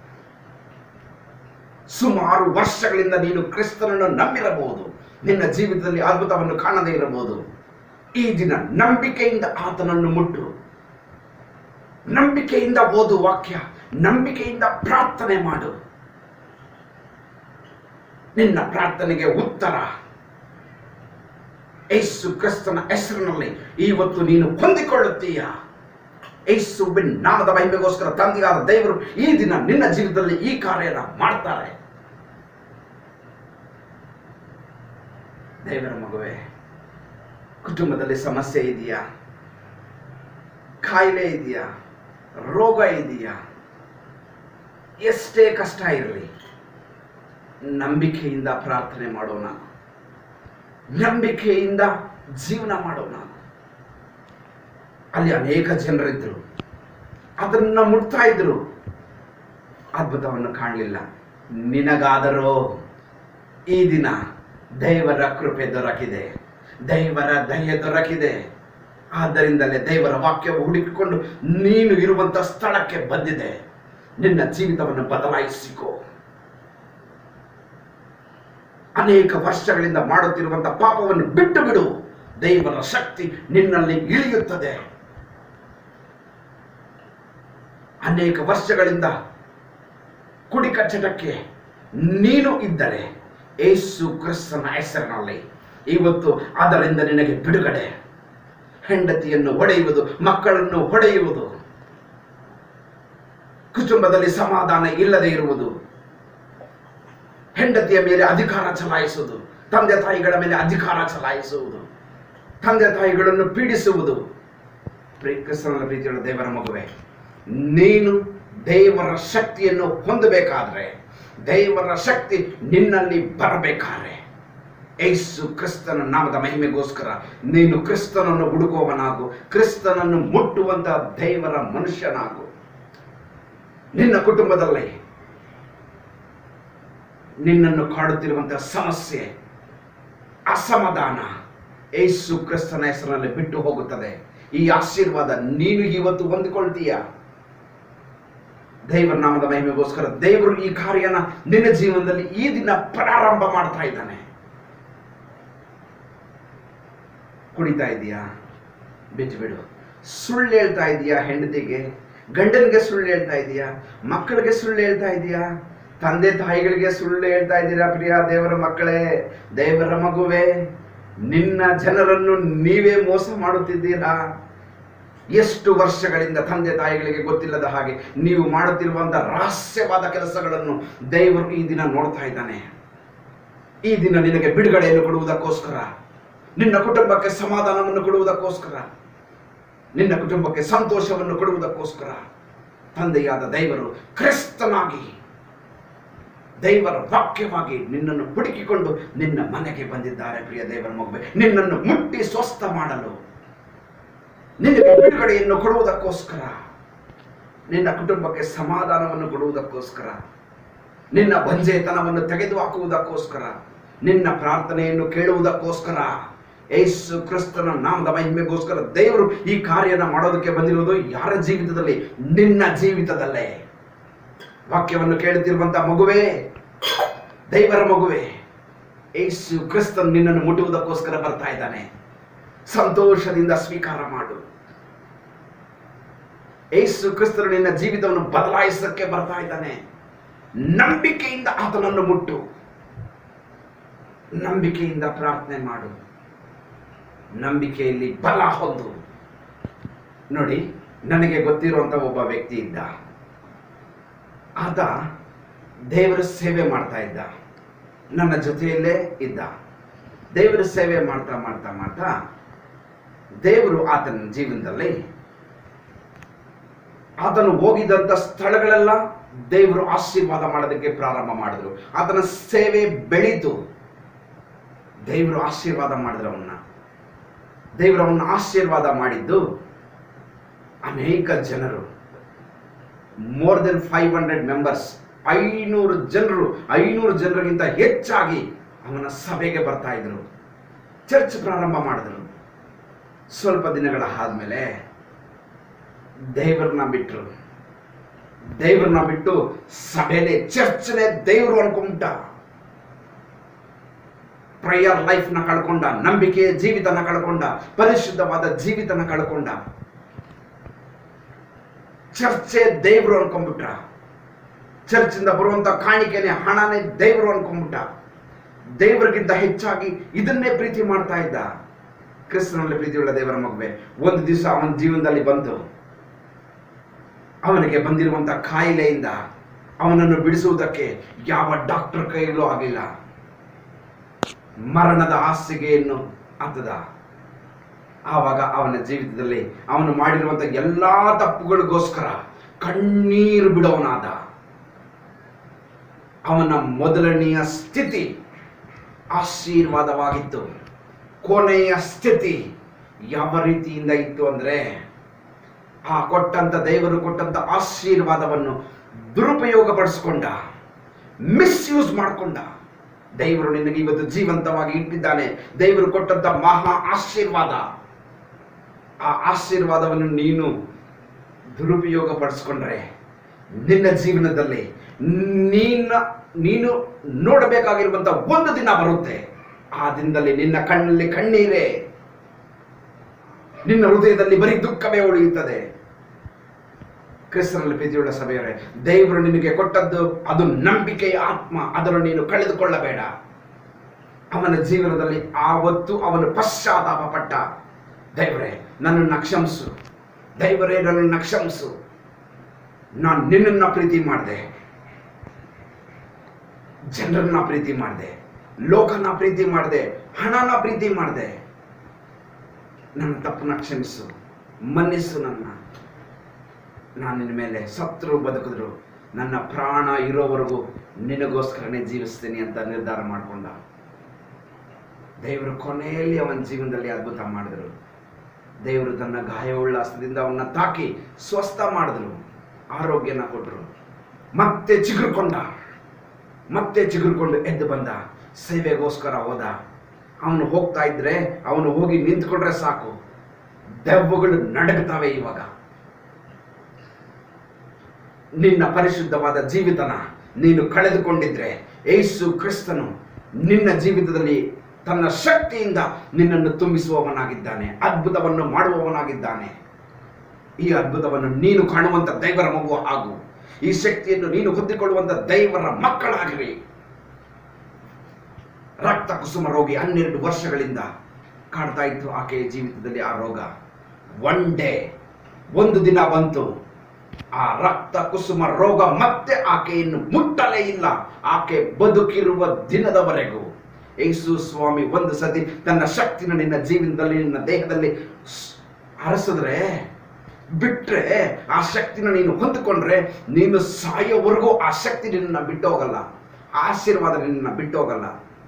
ಸುಮಾರು ವರ್ಷಗಳಿಂದ ನೀನು ಕ್ರಿಸ್ತನನ್ನು ನಂಬಿರಬಹುದು ನಿನ್ನ ಜೀವಿತದಲ್ಲಿ ಅದ್ಭುತವನ್ನು ಕಾಣದೇ ಇರಬಹುದು ಈ ದಿನ ನಂಬಿಕೆಯಿಂದ ಆತನನ್ನು ಮುಟ್ಟು ನಂಬಿಕೆಯಿಂದ ಓದು ವಾಕ್ಯ ನಂಬಿಕೆಯಿಂದ ಪ್ರಾರ್ಥನೆ ಮಾಡು ನಿನ್ನ ಪ್ರಾರ್ಥನೆಗೆ ಉತ್ತರ ಯೇಸು ಕ್ರಿಸ್ತನ ಹೆಸರಿನಲ್ಲಿ ಇವತ್ತು ನೀನು ಹೊಂದಿಕೊಳ್ಳುತ್ತೀಯ ಯೇಸುವಿನ ನಾಮದ ಮಹಿಮೆಗೋಸ್ಕರ ತಂದೆಯಾದ ದೇವರು ಈ ದಿನ ನಿನ್ನ ಜೀವಿತದಲ್ಲಿ ಈ ಕಾರ್ಯನ ಮಾಡ್ತಾರೆ ದೇವರ ಮಗುವೆ ಕುಟುಂಬದಲ್ಲಿ ಸಮಸ್ಯೆ ಇದೆಯಾ ಕಾಯಿಲೆ ಇದೆಯಾ ರೋಗ ಇದೆಯಾ ಎಷ್ಟೇ ಕಷ್ಟ ಇರಲಿ ನಂಬಿಕೆಯಿಂದ ಪ್ರಾರ್ಥನೆ ಮಾಡೋಣ ನಂಬಿಕೆಯಿಂದ ಜೀವನ ಮಾಡೋಣ ಅಲ್ಲಿ ಅನೇಕ ಜನರಿದ್ರು ಅದನ್ನ ಮುಟ್ತಾ ಇದ್ರು ಅದ್ಭುತವನ್ನು ಕಾಣಲಿಲ್ಲ ನಿನಗಾದರೂ ಈ ದಿನ ದೇವರ ಕೃಪೆ ದೊರಕಿದೆ ದೇವರ ದಯೆ ದೊರಕಿದೆ ಆದ್ದರಿಂದಲೇ ದೇವರ ವಾಕ್ಯವು ಹುಡುಕಿಕೊಂಡು ನೀನು ಇರುವಂತ ಸ್ಥಳಕ್ಕೆ ಬಂದಿದೆ ನಿನ್ನ ಜೀವಿತವನ್ನು ಬದಲಾಯಿಸಿಕೋ ಅನೇಕ ವರ್ಷಗಳಿಂದ ಮಾಡುತ್ತಿರುವಂತ ಪಾಪವನ್ನು ಬಿಟ್ಟು ಬಿಡು ದೇವರ ಶಕ್ತಿ ನಿನ್ನಲ್ಲಿ ಇಳಿಯುತ್ತದೆ ಅನೇಕ ವರ್ಷಗಳಿಂದ ಕುಡಿಕ ಚಟಕ್ಕೆ ನೀನು ಇದ್ದರೆ ಏಸು ಕ್ರಿಸ್ತನ ಹೆಸರಿನಲ್ಲಿ ಇವತ್ತು ಅದರಿಂದ ನಿನಗೆ ಬಿಡುಗಡೆ ಹೆಂಡತಿಯನ್ನು ಹೊಡೆಯುವುದು ಮಕ್ಕಳನ್ನು ಹೊಡೆಯುವುದು ಕುಟುಂಬದಲ್ಲಿ ಸಮಾಧಾನ ಇಲ್ಲದೆ ಇರುವುದು ಹೆಂಡತಿಯ ಮೇಲೆ ಅಧಿಕಾರ ಚಲಾಯಿಸುವುದು ತಂದೆ ತಾಯಿಗಳ ಮೇಲೆ ಅಧಿಕಾರ ಚಲಾಯಿಸುವುದು ತಂದೆ ತಾಯಿಗಳನ್ನು ಪೀಡಿಸುವುದು ಪ್ರೀ- ಕ್ರಿಸ್ತನ ಪ್ರೀತಿಯುಳ್ಳ ದೇವರ ಮಗುವೆ ನೀನು ದೇವರ ಶಕ್ತಿಯನ್ನು ಹೊಂದಬೇಕಾದ್ರೆ ದೇವರ ಶಕ್ತಿ ನಿನ್ನಲ್ಲಿ ಬರಬೇಕಾದ್ರೆ ಏಸು ಕ್ರಿಸ್ತನ ನಾಮದ ಮಹಿಮೆಗೋಸ್ಕರ ನೀನು ಕ್ರಿಸ್ತನನ್ನು ಹುಡುಕುವವನಾಗು ಕ್ರಿಸ್ತನನ್ನು ಮುಟ್ಟುವಂತ ದೇವರ ಮನುಷ್ಯನಾಗು ನಿನ್ನ ಕುಟುಂಬದಲ್ಲಿ ನಿನ್ನನ್ನು ಕಾಡುತ್ತಿರುವಂತಹ ಸಮಸ್ಯೆ ಅಸಮಾಧಾನ ಏಸು ಕ್ರಿಸ್ತನ ಹೆಸರಿನಲ್ಲಿ ಬಿಟ್ಟು ಹೋಗುತ್ತದೆ ಈ ಆಶೀರ್ವಾದ ನೀನು ಇವತ್ತು ಹೊಂದಿಕೊಳ್ತೀಯ ದೇವರ ನಾಮದ ಮಹಿಮೆಗೋಸ್ಕರ ದೇವರು ಈ ಕಾರ್ಯನ ನಿನ್ನ ಜೀವನದಲ್ಲಿ ಈ ದಿನ ಪ್ರಾರಂಭ ಮಾಡ್ತಾ ಇದ್ದಾನೆ ಕುಡಿತಾ ಇದೀಯಾ ಬಿಟ್ಟು ಬಿಡು ಸುಳ್ಳು ಹೇಳ್ತಾ ಇದೀಯಾ ಹೆಂಡತಿಗೆ ಗಂಡನಿಗೆ ಸುಳ್ಳು ಹೇಳ್ತಾ ಇದೀಯಾ ಮಕ್ಕಳಿಗೆ ಸುಳ್ಳು ಹೇಳ್ತಾ ಇದೀಯಾ ತಂದೆ ತಾಯಿಗಳಿಗೆ ಸುಳ್ಳು ಹೇಳ್ತಾ ಇದ್ದೀರಾ ಪ್ರಿಯ ದೇವರ ಮಕ್ಕಳೇ ದೇವರ ಮಗುವೆ ನಿನ್ನ ಜನರನ್ನು ನೀವೇ ಮೋಸ ಮಾಡುತ್ತಿದ್ದೀರಾ ಎಷ್ಟು ವರ್ಷಗಳಿಂದ ತಂದೆ ತಾಯಿಗಳಿಗೆ ಗೊತ್ತಿಲ್ಲದ ಹಾಗೆ ನೀವು ಮಾಡುತ್ತಿರುವಂತ ರಹಸ್ಯವಾದ ಕೆಲಸಗಳನ್ನು ದೇವರು ಈ ದಿನ ನೋಡ್ತಾ ಇದ್ದಾನೆ ಈ ದಿನ ನಿನಗೆ ಬಿಡುಗಡೆಯನ್ನು ಕೊಡುವುದಕ್ಕೋಸ್ಕರ ನಿನ್ನ ಕುಟುಂಬಕ್ಕೆ ಸಮಾಧಾನವನ್ನು ಕೊಡುವುದಕ್ಕೋಸ್ಕರ ನಿನ್ನ ಕುಟುಂಬಕ್ಕೆ ಸಂತೋಷವನ್ನು ಕೊಡುವುದಕ್ಕೋಸ್ಕರ ತಂದೆಯಾದ ದೇವರು ಕ್ರಿಸ್ತನಾಗಿ ದೇವರ ವಾಕ್ಯವಾಗಿ ನಿನ್ನನ್ನು ಹುಡುಕಿಕೊಂಡು ನಿನ್ನ ಮನೆಗೆ ಬಂದಿದ್ದಾರೆ ಪ್ರಿಯ ದೇವರ ಮಗುವೆ ನಿನ್ನನ್ನು ಮುಟ್ಟಿ ಸ್ವಸ್ಥ ಮಾಡಲು ನಿನಗೆ ಬಿಡುಗಡೆಯನ್ನು ಕೊಡುವುದಕ್ಕೋಸ್ಕರ ನಿನ್ನ ಕುಟುಂಬಕ್ಕೆ ಸಮಾಧಾನವನ್ನು ಕೊಡುವುದಕ್ಕೋಸ್ಕರ ನಿನ್ನ ಬಂಜೆತನವನ್ನು ತೆಗೆದು ಹಾಕುವುದಕ್ಕೋಸ್ಕರ ನಿನ್ನ ಪ್ರಾರ್ಥನೆಯನ್ನು ಕೇಳುವುದಕ್ಕೋಸ್ಕರ ಯೇಸು ಕ್ರಿಸ್ತನ ನಾಮದ ಮಹಿಮೆಗೋಸ್ಕರ ದೇವರು ಈ ಕಾರ್ಯನ ಮಾಡೋದಕ್ಕೆ ಬಂದಿರುವುದು ಯಾರ ಜೀವಿತದಲ್ಲಿ ನಿನ್ನ ಜೀವಿತದಲ್ಲೇ ವಾಕ್ಯವನ್ನು ಕೇಳುತ್ತಿರುವಂತಹ ಮಗುವೇ ದೇವರ ಮಗುವೇ ಯೇಸು ಕ್ರಿಸ್ತನ್ ನಿನ್ನನ್ನು ಮುಟ್ಟುವುದಕ್ಕೋಸ್ಕರ ಬರ್ತಾ ಇದ್ದಾನೆ ಸಂತೋಷದಿಂದ ಸ್ವೀಕಾರ ಮಾಡು ಯೇಸು ಕ್ರಿಸ್ತನು ನಿನ್ನ ಜೀವಿತವನ್ನು ಬದಲಾಯಿಸಕ್ಕೆ ಬರ್ತಾ ಇದ್ದಾನೆ ನಂಬಿಕೆಯಿಂದ ಆತನನ್ನು ಮುಟ್ಟು ನಂಬಿಕೆಯಿಂದ ಪ್ರಾರ್ಥನೆ ಮಾಡು ನಂಬಿಕೆಯಲ್ಲಿ ಬಲ ಹೊಂದು ನೋಡಿ ನನಗೆ ಗೊತ್ತಿರುವಂತ ಒಬ್ಬ ವ್ಯಕ್ತಿ ಇದ್ದ ಆತ ದೇವರ ಸೇವೆ ಮಾಡ್ತಾ ಇದ್ದ ನನ್ನ ಜೊತೆಯಲ್ಲೇ ಇದ್ದ ದೇವರ ಸೇವೆ ಮಾಡ್ತಾ ಮಾಡ್ತಾ ಮಾಡ್ತಾ ದೇವರು ಆತನ ಜೀವನದಲ್ಲಿ ಆತನು ಹೋಗಿದಂತ ಸ್ಥಳಗಳೆಲ್ಲ ದೇವರು ಆಶೀರ್ವಾದ ಮಾಡೋದಕ್ಕೆ ಪ್ರಾರಂಭ ಮಾಡಿದ್ರು ಆತನ ಸೇವೆ ಬೆಳೀತು ದೇವರು ಆಶೀರ್ವಾದ ಮಾಡಿದ್ರು ಅವನ್ನ ದೇವರು ಅವನ್ನ ಆಶೀರ್ವಾದ ಮಾಡಿದ್ದು ಅನೇಕ ಜನರು more than five hundred members ಐನೂರು ಜನರು ಐನೂರು ಜನರಿಗಿಂತ ಹೆಚ್ಚಾಗಿ ಅವನ ಸಭೆಗೆ ಬರ್ತಾ ಇದ್ರು ಚರ್ಚ್ ಪ್ರಾರಂಭ ಮಾಡಿದ್ರು ಸ್ವಲ್ಪ ದಿನಗಳ ಆದ್ಮೇಲೆ ದೇವರನ್ನ ಬಿಟ್ರು ದೇವ್ರನ್ನ ಬಿಟ್ಟು ಸಭೆನೇ ಚರ್ಚ್ನೇ ದೇವ್ರು ಅನ್ಕೊಂಬಿಟ್ಟ ಪ್ರಯರ್ ಲೈಫ್ನ ಕಳ್ಕೊಂಡ ನಂಬಿಕೆಯ ಜೀವಿತನ ಕಳ್ಕೊಂಡ ಪರಿಶುದ್ಧವಾದ ಜೀವಿತನ ಕಳ್ಕೊಂಡ ಚರ್ಚೆ ದೇವ್ರು ಅನ್ಕೊಂಡ್ಬಿಟ್ಟ ಚರ್ಚಿಂದ ಬರುವಂತ ಕಾಣಿಕೆನೆ ಹಣನೇ ದೇವ್ರು ಅನ್ಕೊಂಡ್ಬಿಟ್ಟ ದೇವರಿಗಿಂತ ಹೆಚ್ಚಾಗಿ ಇದನ್ನೇ ಪ್ರೀತಿ ಮಾಡ್ತಾ ಇದ್ದ ಕ್ರಿಸ್ತನಲ್ಲಿ ಪ್ರೀತಿಯುಳ್ಳ ದೇವರ ಮಗುವೆ ಒಂದು ದಿವಸ ಅವನ ಜೀವನದಲ್ಲಿ ಬಂತು ಅವನಿಗೆ ಬಂದಿರುವಂತ ಕಾಯಿಲೆಯಿಂದ ಅವನನ್ನು ಬಿಡಿಸುವುದಕ್ಕೆ ಯಾವ ಡಾಕ್ಟರ್ ಕೈಯಲ್ಲೂ ಆಗಲಿಲ್ಲ ಮರಣದ ಹಾಸಿಗೆಯನ್ನು ಹತ್ತದ ಆವಾಗ ಅವನ ಜೀವಿತದಲ್ಲಿ ಅವನು ಮಾಡಿರುವಂತ ಎಲ್ಲಾ ತಪ್ಪುಗಳಿಗೋಸ್ಕರ ಕಣ್ಣೀರು ಬಿಡೋನಾದ ಅವನ ಮೊದಲನೆಯ ಸ್ಥಿತಿ ಆಶೀರ್ವಾದವಾಗಿತ್ತು ಕೊನೆಯ ಸ್ಥಿತಿ ಯಾವ ರೀತಿಯಿಂದ ಇತ್ತು ಅಂದ್ರೆ ಆ ಕೊಟ್ಟಂತ ದೇವರು ಕೊಟ್ಟಂತ ಆಶೀರ್ವಾದವನ್ನು ದುರುಪಯೋಗ ಪಡಿಸ್ಕೊಂಡ ಮಿಸ್ಯೂಸ್ ಮಾಡಿಕೊಂಡ ದೇವರು ನಿನಗೆ ಇವತ್ತು ಜೀವಂತವಾಗಿ ಇಟ್ಟಿದ್ದಾನೆ ದೇವರು ಕೊಟ್ಟಂತ ಮಹಾ ಆಶೀರ್ವಾದ ಆ ಆಶೀರ್ವಾದವನ್ನು ನೀನು ದುರುಪಯೋಗ ಪಡಿಸ್ಕೊಂಡ್ರೆ ನಿನ್ನ ಜೀವನದಲ್ಲಿ ನೀನ ನೀನು ನೋಡಬೇಕಾಗಿರುವಂತ ಒಂದು ದಿನ ಬರುತ್ತೆ ಆ ದಿನದಲ್ಲಿ ನಿನ್ನ ಕಣ್ಣಲ್ಲಿ ಕಣ್ಣೀರೇ ನಿನ್ನ ಹೃದಯದಲ್ಲಿ ಬರೀ ದುಃಖವೇ ಉಳಿಯುತ್ತದೆ ಕ್ರಿಸ್ತನಲ್ಲಿ ಪ್ರೀತಿಯುಳ್ಳ ಸಭೆಯವರೇ ದೇವರು ನಿನಗೆ ಕೊಟ್ಟದ್ದು ಅದು ನಂಬಿಕೆಯ ಆತ್ಮ ಅದನ್ನು ನೀನು ಕಳೆದುಕೊಳ್ಳಬೇಡ ಅವನ ಜೀವನದಲ್ಲಿ ಆವತ್ತು ಅವನು ಪಶ್ಚಾತ್ತಾಪ ಪಟ್ಟ ದೇವರೇ ನನ್ನನ್ನು ಕ್ಷಮಿಸು ದೇವರೇ ನನ್ನನ್ನು ಕ್ಷಮಿಸು ನಾನು ನಿನ್ನನ್ನ ಪ್ರೀತಿ ಮಾಡಿದೆ ಜನರನ್ನ ಪ್ರೀತಿ ಮಾಡಿದೆ ಲೋಕನ ಪ್ರೀತಿ ಮಾಡಿದೆ ಹಣನ ಪ್ರೀತಿ ಮಾಡಿದೆ ನನ್ನ ತಪ್ಪನ್ನ ಕ್ಷಮಿಸು ಮನ್ನಿಸು ನನ್ನ ನಾನು ನಿನ್ನ ಮೇಲೆ ಸತ್ರು ಬದುಕಿದ್ರು ನನ್ನ ಪ್ರಾಣ ಇರೋವರೆಗೂ ನಿನಗೋಸ್ಕರನೇ ಜೀವಿಸ್ತೀನಿ ಅಂತ ನಿರ್ಧಾರ ಮಾಡಿಕೊಂಡ ದೇವರು ಕೊನೆಯಲ್ಲಿ ಅವನ ಜೀವನದಲ್ಲಿ ಅದ್ಭುತ ಮಾಡಿದರು ದೇವರು ತನ್ನ ಗಾಯವುಳ್ಳ ಹಸ್ತದಿಂದ ಅವನ್ನ ತಾಕಿ ಸ್ವಸ್ಥ ಮಾಡಿದ್ರು ಆರೋಗ್ಯನ ಕೊಟ್ಟರು ಮತ್ತೆ ಚಿಗುರ್ಕೊಂಡ ಮತ್ತೆ ಚಿಗುರ್ಕೊಂಡು ಎದ್ದು ಬಂದ ಸೇವೆಗೋಸ್ಕರ ಹೋದ ಅವನು ಹೋಗ್ತಾ ಇದ್ರೆ ಅವನು ಹೋಗಿ ನಿಂತ್ಕೊಂಡ್ರೆ ಸಾಕು ದೆವ್ವಗಳು ನಡಗ್ತವೆ ಇವಾಗ ನಿನ್ನ ಪರಿಶುದ್ಧವಾದ ಜೀವಿತನ ನೀನು ಕಳೆದುಕೊಂಡಿದ್ರೆ ಏಸು ಕ್ರಿಸ್ತನು ನಿನ್ನ ಜೀವಿತದಲ್ಲಿ ತನ್ನ ಶಕ್ತಿಯಿಂದ ನಿನ್ನನ್ನು ತುಂಬಿಸುವವನಾಗಿದ್ದಾನೆ ಅದ್ಭುತವನ್ನು ಮಾಡುವವನಾಗಿದ್ದಾನೆ ಈ ಅದ್ಭುತವನ್ನು ನೀನು ಕಾಣುವಂತ ದೈವರ ಮಗು ಹಾಗೂ ಈ ಶಕ್ತಿಯನ್ನು ನೀನು ಹೊಂದಿಕೊಳ್ಳುವಂತ ದೈವರ ಮಕ್ಕಳಾಗಿರಿ ರಕ್ತ ಕುಸುಮ ರೋಗಿ ಹನ್ನೆರಡು ವರ್ಷಗಳಿಂದ ಕಾಡ್ತಾ ಇತ್ತು ಆಕೆಯ ಜೀವಿತದಲ್ಲಿ ಆ ರೋಗ ಒನ್ ಡೇ ಒಂದು ದಿನ ಬಂತು ಆ ರಕ್ತ ಕುಸುಮ ರೋಗ ಮತ್ತೆ ಆಕೆಯನ್ನು ಮುಟ್ಟಲೇ ಇಲ್ಲ ಆಕೆ ಬದುಕಿರುವ ದಿನದವರೆಗೂ ಯೇಸು ಸ್ವಾಮಿ ಒಂದು ಸತಿ ತನ್ನ ಶಕ್ತಿನ ನಿನ್ನ ಜೀವನದಲ್ಲಿ ನಿನ್ನ ದೇಹದಲ್ಲಿ ಸ್- ಹರಸಿದ್ರೆ ಬಿಟ್ರೆ ಆ ಶಕ್ತಿನ ನೀನು ಹೊಂದಿಕೊಂಡ್ರೆ ನೀನು ಸಾಯೋವರೆಗೂ ಆ ಶಕ್ತಿ ನಿನ್ನ ಬಿಟ್ಟು ಹೋಗಲ್ಲ ಆಶೀರ್ವಾದ ನಿನ್ನ ಬಿಟ್ಟು ಹೋಗಲ್ಲ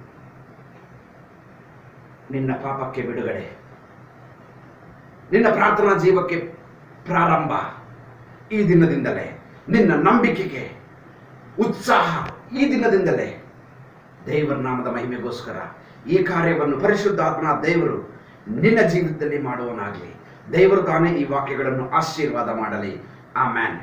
ನಿನ್ನ ಪಾಪಕ್ಕೆ ಬಿಡುಗಡೆ ನಿನ್ನ ಪ್ರಾರ್ಥನಾ ಜೀವಕ್ಕೆ ಪ್ರಾರಂಭ ಈ ದಿನದಿಂದಲೇ ನಿನ್ನ ನಂಬಿಕೆಗೆ ಉತ್ಸಾಹ ಈ ದಿನದಿಂದಲೇ ದೇವರ ನಾಮದ ಮಹಿಮೆಗೋಸ್ಕರ ಈ ಕಾರ್ಯವನ್ನು ಪರಿಶುದ್ಧಾತ್ಮನ ದೇವರು ನಿನ್ನ ಜೀವಿತದಲ್ಲಿ ಮಾಡುವನಾಗಲಿ ದೇವರು ತಾನೇ ಈ ವಾಕ್ಯಗಳನ್ನು ಆಶೀರ್ವಾದ ಮಾಡಲಿ ಆಮ್ಯಾನ್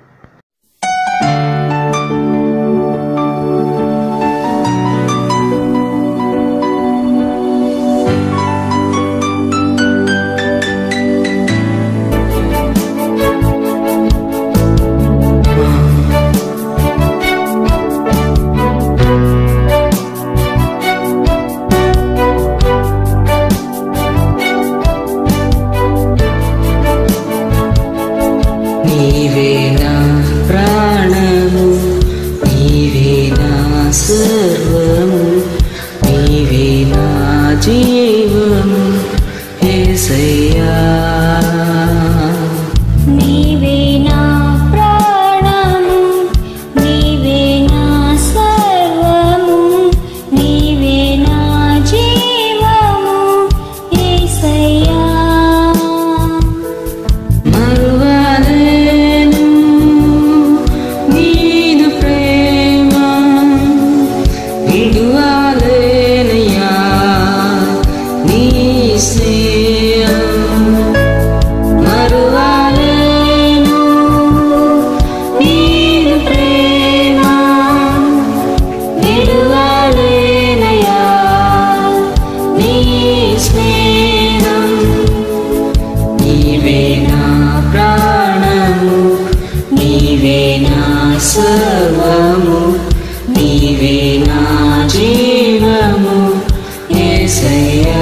నీవే నా ప్రాణము నీవే నా సర్వము నీవే నా జీవము ఏసయ్యా నీవే నా ప్రాణము నీవే నా సర్వము నీవే నా జీవము యేసయ్యా మరువలేను నీదు ప్రేమ విడువలేనయ్యా నీ స్నేహం మరువలేను నీదు ప్రేమ విడువలేనయ్యా నీ స్నేహం నీవే నా ప్రాణము నీవే నా సర్వము నీవే నా జీవము యేసయ్యా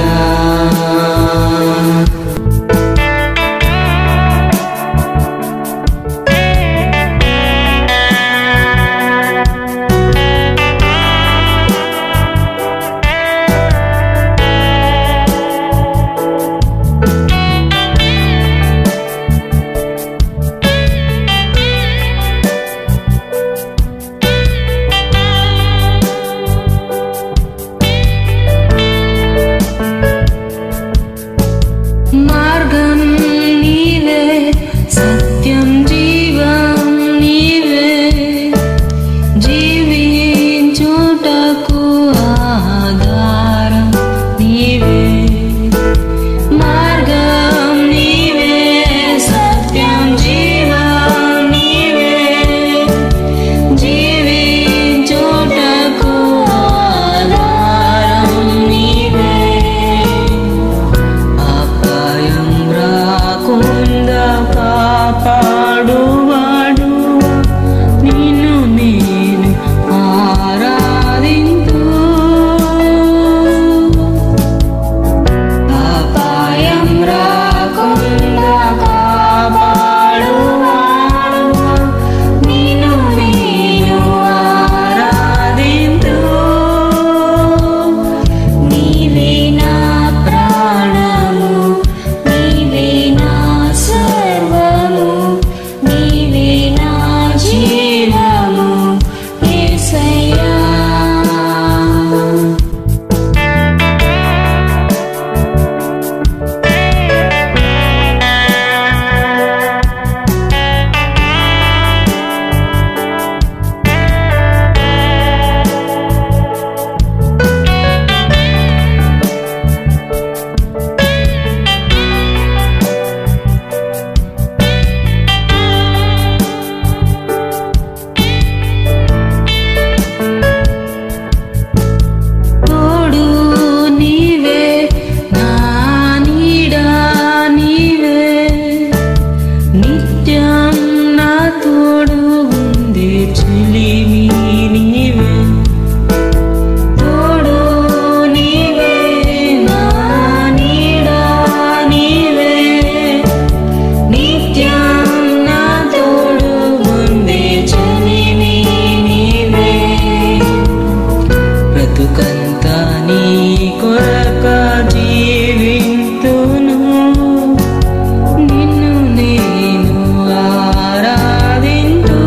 నీ కొరక జీవింతును నిన్ను నేను ఆరాధింతు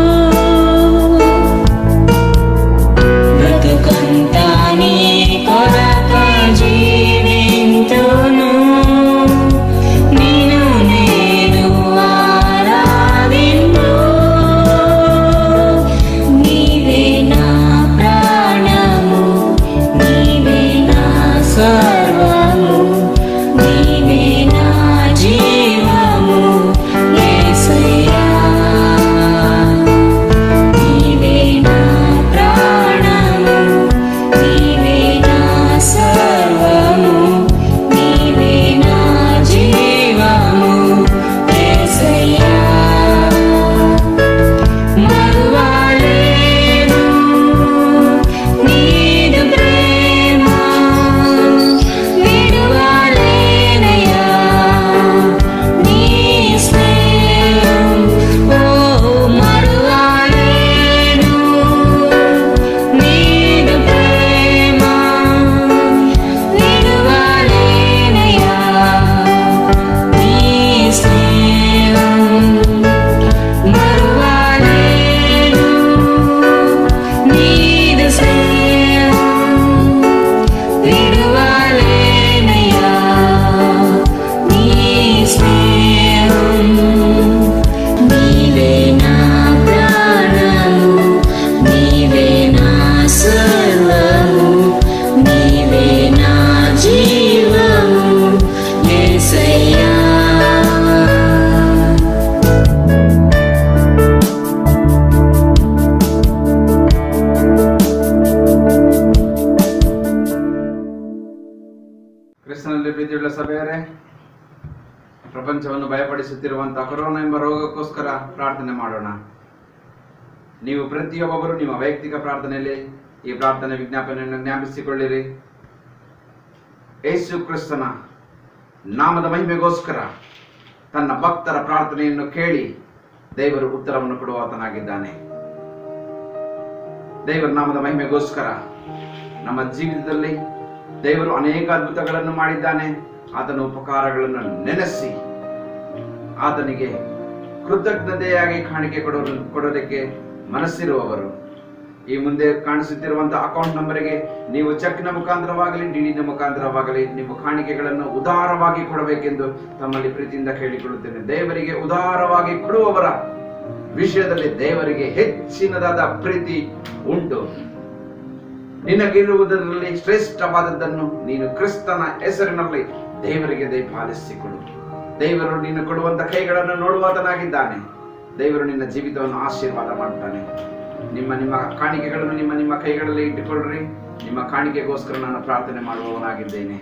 బ్రతుకంతా నీ కొరక జీవింతును నిన్ను నేను ఆరాధింతు నీవే నా ప్రాణము నీవే నా సర్వము నీవే నా జీవము యేసయ్యా నీవే నా ప్రాణము నీవే నా సర్వము నీవే నా జీవము యేసయ్యా మరువలేను నీదు ప్రేమ విడువలేనయ్యా నీ స్నేహం ఓ మరువలేను నీదు ప్రేమ విడువలేనయ్యా నీ స్నేహం మరువలేను నీదు స్నేహం విడువలేనయ్యా నీ స్నేహం నీవే నా ప్రాణము నీవే నా సర్వము నీవే నా జీవము యేసయ్యా ಕ್ರಿಸ್ತನಲ್ಲಿ ಪ್ರೀತಿಯುಳ್ಳ ಸಭೆಯರೇ ಪ್ರಪಂಚವನ್ನು ಭಯಪಡಿಸುತ್ತಿರುವಂತಹ ಕೊರೋನಾ ಎಂಬ ರೋಗಕ್ಕೋಸ್ಕರ ಪ್ರಾರ್ಥನೆ ಮಾಡೋಣ ನೀವು ಪ್ರತಿಯೊಬ್ಬರು ನಿಮ್ಮ ವೈಯಕ್ತಿಕ ಪ್ರಾರ್ಥನೆಯಲ್ಲಿ ಈ ಪ್ರಾರ್ಥನೆ ವಿಜ್ಞಾಪನೆಯನ್ನು ಜ್ಞಾಪಿಸಿಕೊಳ್ಳಿರಿ ಯೇಸು ಕ್ರಿಸ್ತನ ನಾಮದ ಮಹಿಮೆಗೋಸ್ಕರ ತನ್ನ ಭಕ್ತರ ಪ್ರಾರ್ಥನೆಯನ್ನು ಕೇಳಿ ದೇವರು ಉತ್ತರವನ್ನು ಕೊಡುವಾತನಾಗಿದ್ದಾನೆ ದೇವರ ನಾಮದ ಮಹಿಮೆಗೋಸ್ಕರ ನಮ್ಮ ಜೀವಿತದಲ್ಲಿ ದೇವರು ಅನೇಕ ಅದ್ಭುತಗಳನ್ನು ಮಾಡಿದ್ದಾನೆ ಆತನ ಉಪಕಾರಗಳನ್ನು ನೆನೆಸಿ ಆತನಿಗೆ ಕೃತಜ್ಞತೆಯಾಗಿ ಕಾಣಿಕೆ ಕೊಡೋ ಕೊಡೋದಕ್ಕೆ ಮನಸ್ಸಿರುವವರು ಈ ಮುಂದೆ ಕಾಣಿಸುತ್ತಿರುವಂತಹ ಅಕೌಂಟ್ ನಂಬರಿಗೆ ನೀವು ಚೆಕ್ನ ಮುಖಾಂತರವಾಗಲಿ ಡಿಡಿನ ಮುಖಾಂತರವಾಗಲಿ ನಿಮ್ಮ ಕಾಣಿಕೆಗಳನ್ನು ಉದಾರವಾಗಿ ಕೊಡಬೇಕೆಂದು ತಮ್ಮಲ್ಲಿ ಪ್ರೀತಿಯಿಂದ ಕೇಳಿಕೊಳ್ಳುತ್ತೇನೆ ದೇವರಿಗೆ ಉದಾರವಾಗಿ ಕೊಡುವವರ ವಿಷಯದಲ್ಲಿ ದೇವರಿಗೆ ಹೆಚ್ಚಿನದಾದ ಪ್ರೀತಿ ಉಂಟು ನಿನಗಿರುವುದರಲ್ಲಿ ಶ್ರೇಷ್ಠವಾದದ್ದನ್ನು ನೀನು ಕ್ರಿಸ್ತನ ಹೆಸರಿನಲ್ಲಿ ದೇವರಿಗೆ ದಯಪಾಲಿಸಿಕೊಡು ದೇವರು ನೀನು ಕೊಡುವಂತ ಕೈಗಳನ್ನು ನೋಡುವಾತನಾಗಿದ್ದಾನೆ ದೇವರು ನಿನ್ನ ಜೀವಿತವನ್ನು ಆಶೀರ್ವಾದ ಮಾಡ್ತಾನೆ ನಿಮ್ಮ ನಿಮ್ಮ ಕಾಣಿಕೆಗಳನ್ನು ನಿಮ್ಮ ನಿಮ್ಮ ಕೈಗಳಲ್ಲಿ ಇಟ್ಟುಕೊಳ್ಳ್ರಿ ನಿಮ್ಮ ಕಾಣಿಕೆಗೋಸ್ಕರ ನಾನು ಪ್ರಾರ್ಥನೆ ಮಾಡುವವನಾಗಿದ್ದೇನೆ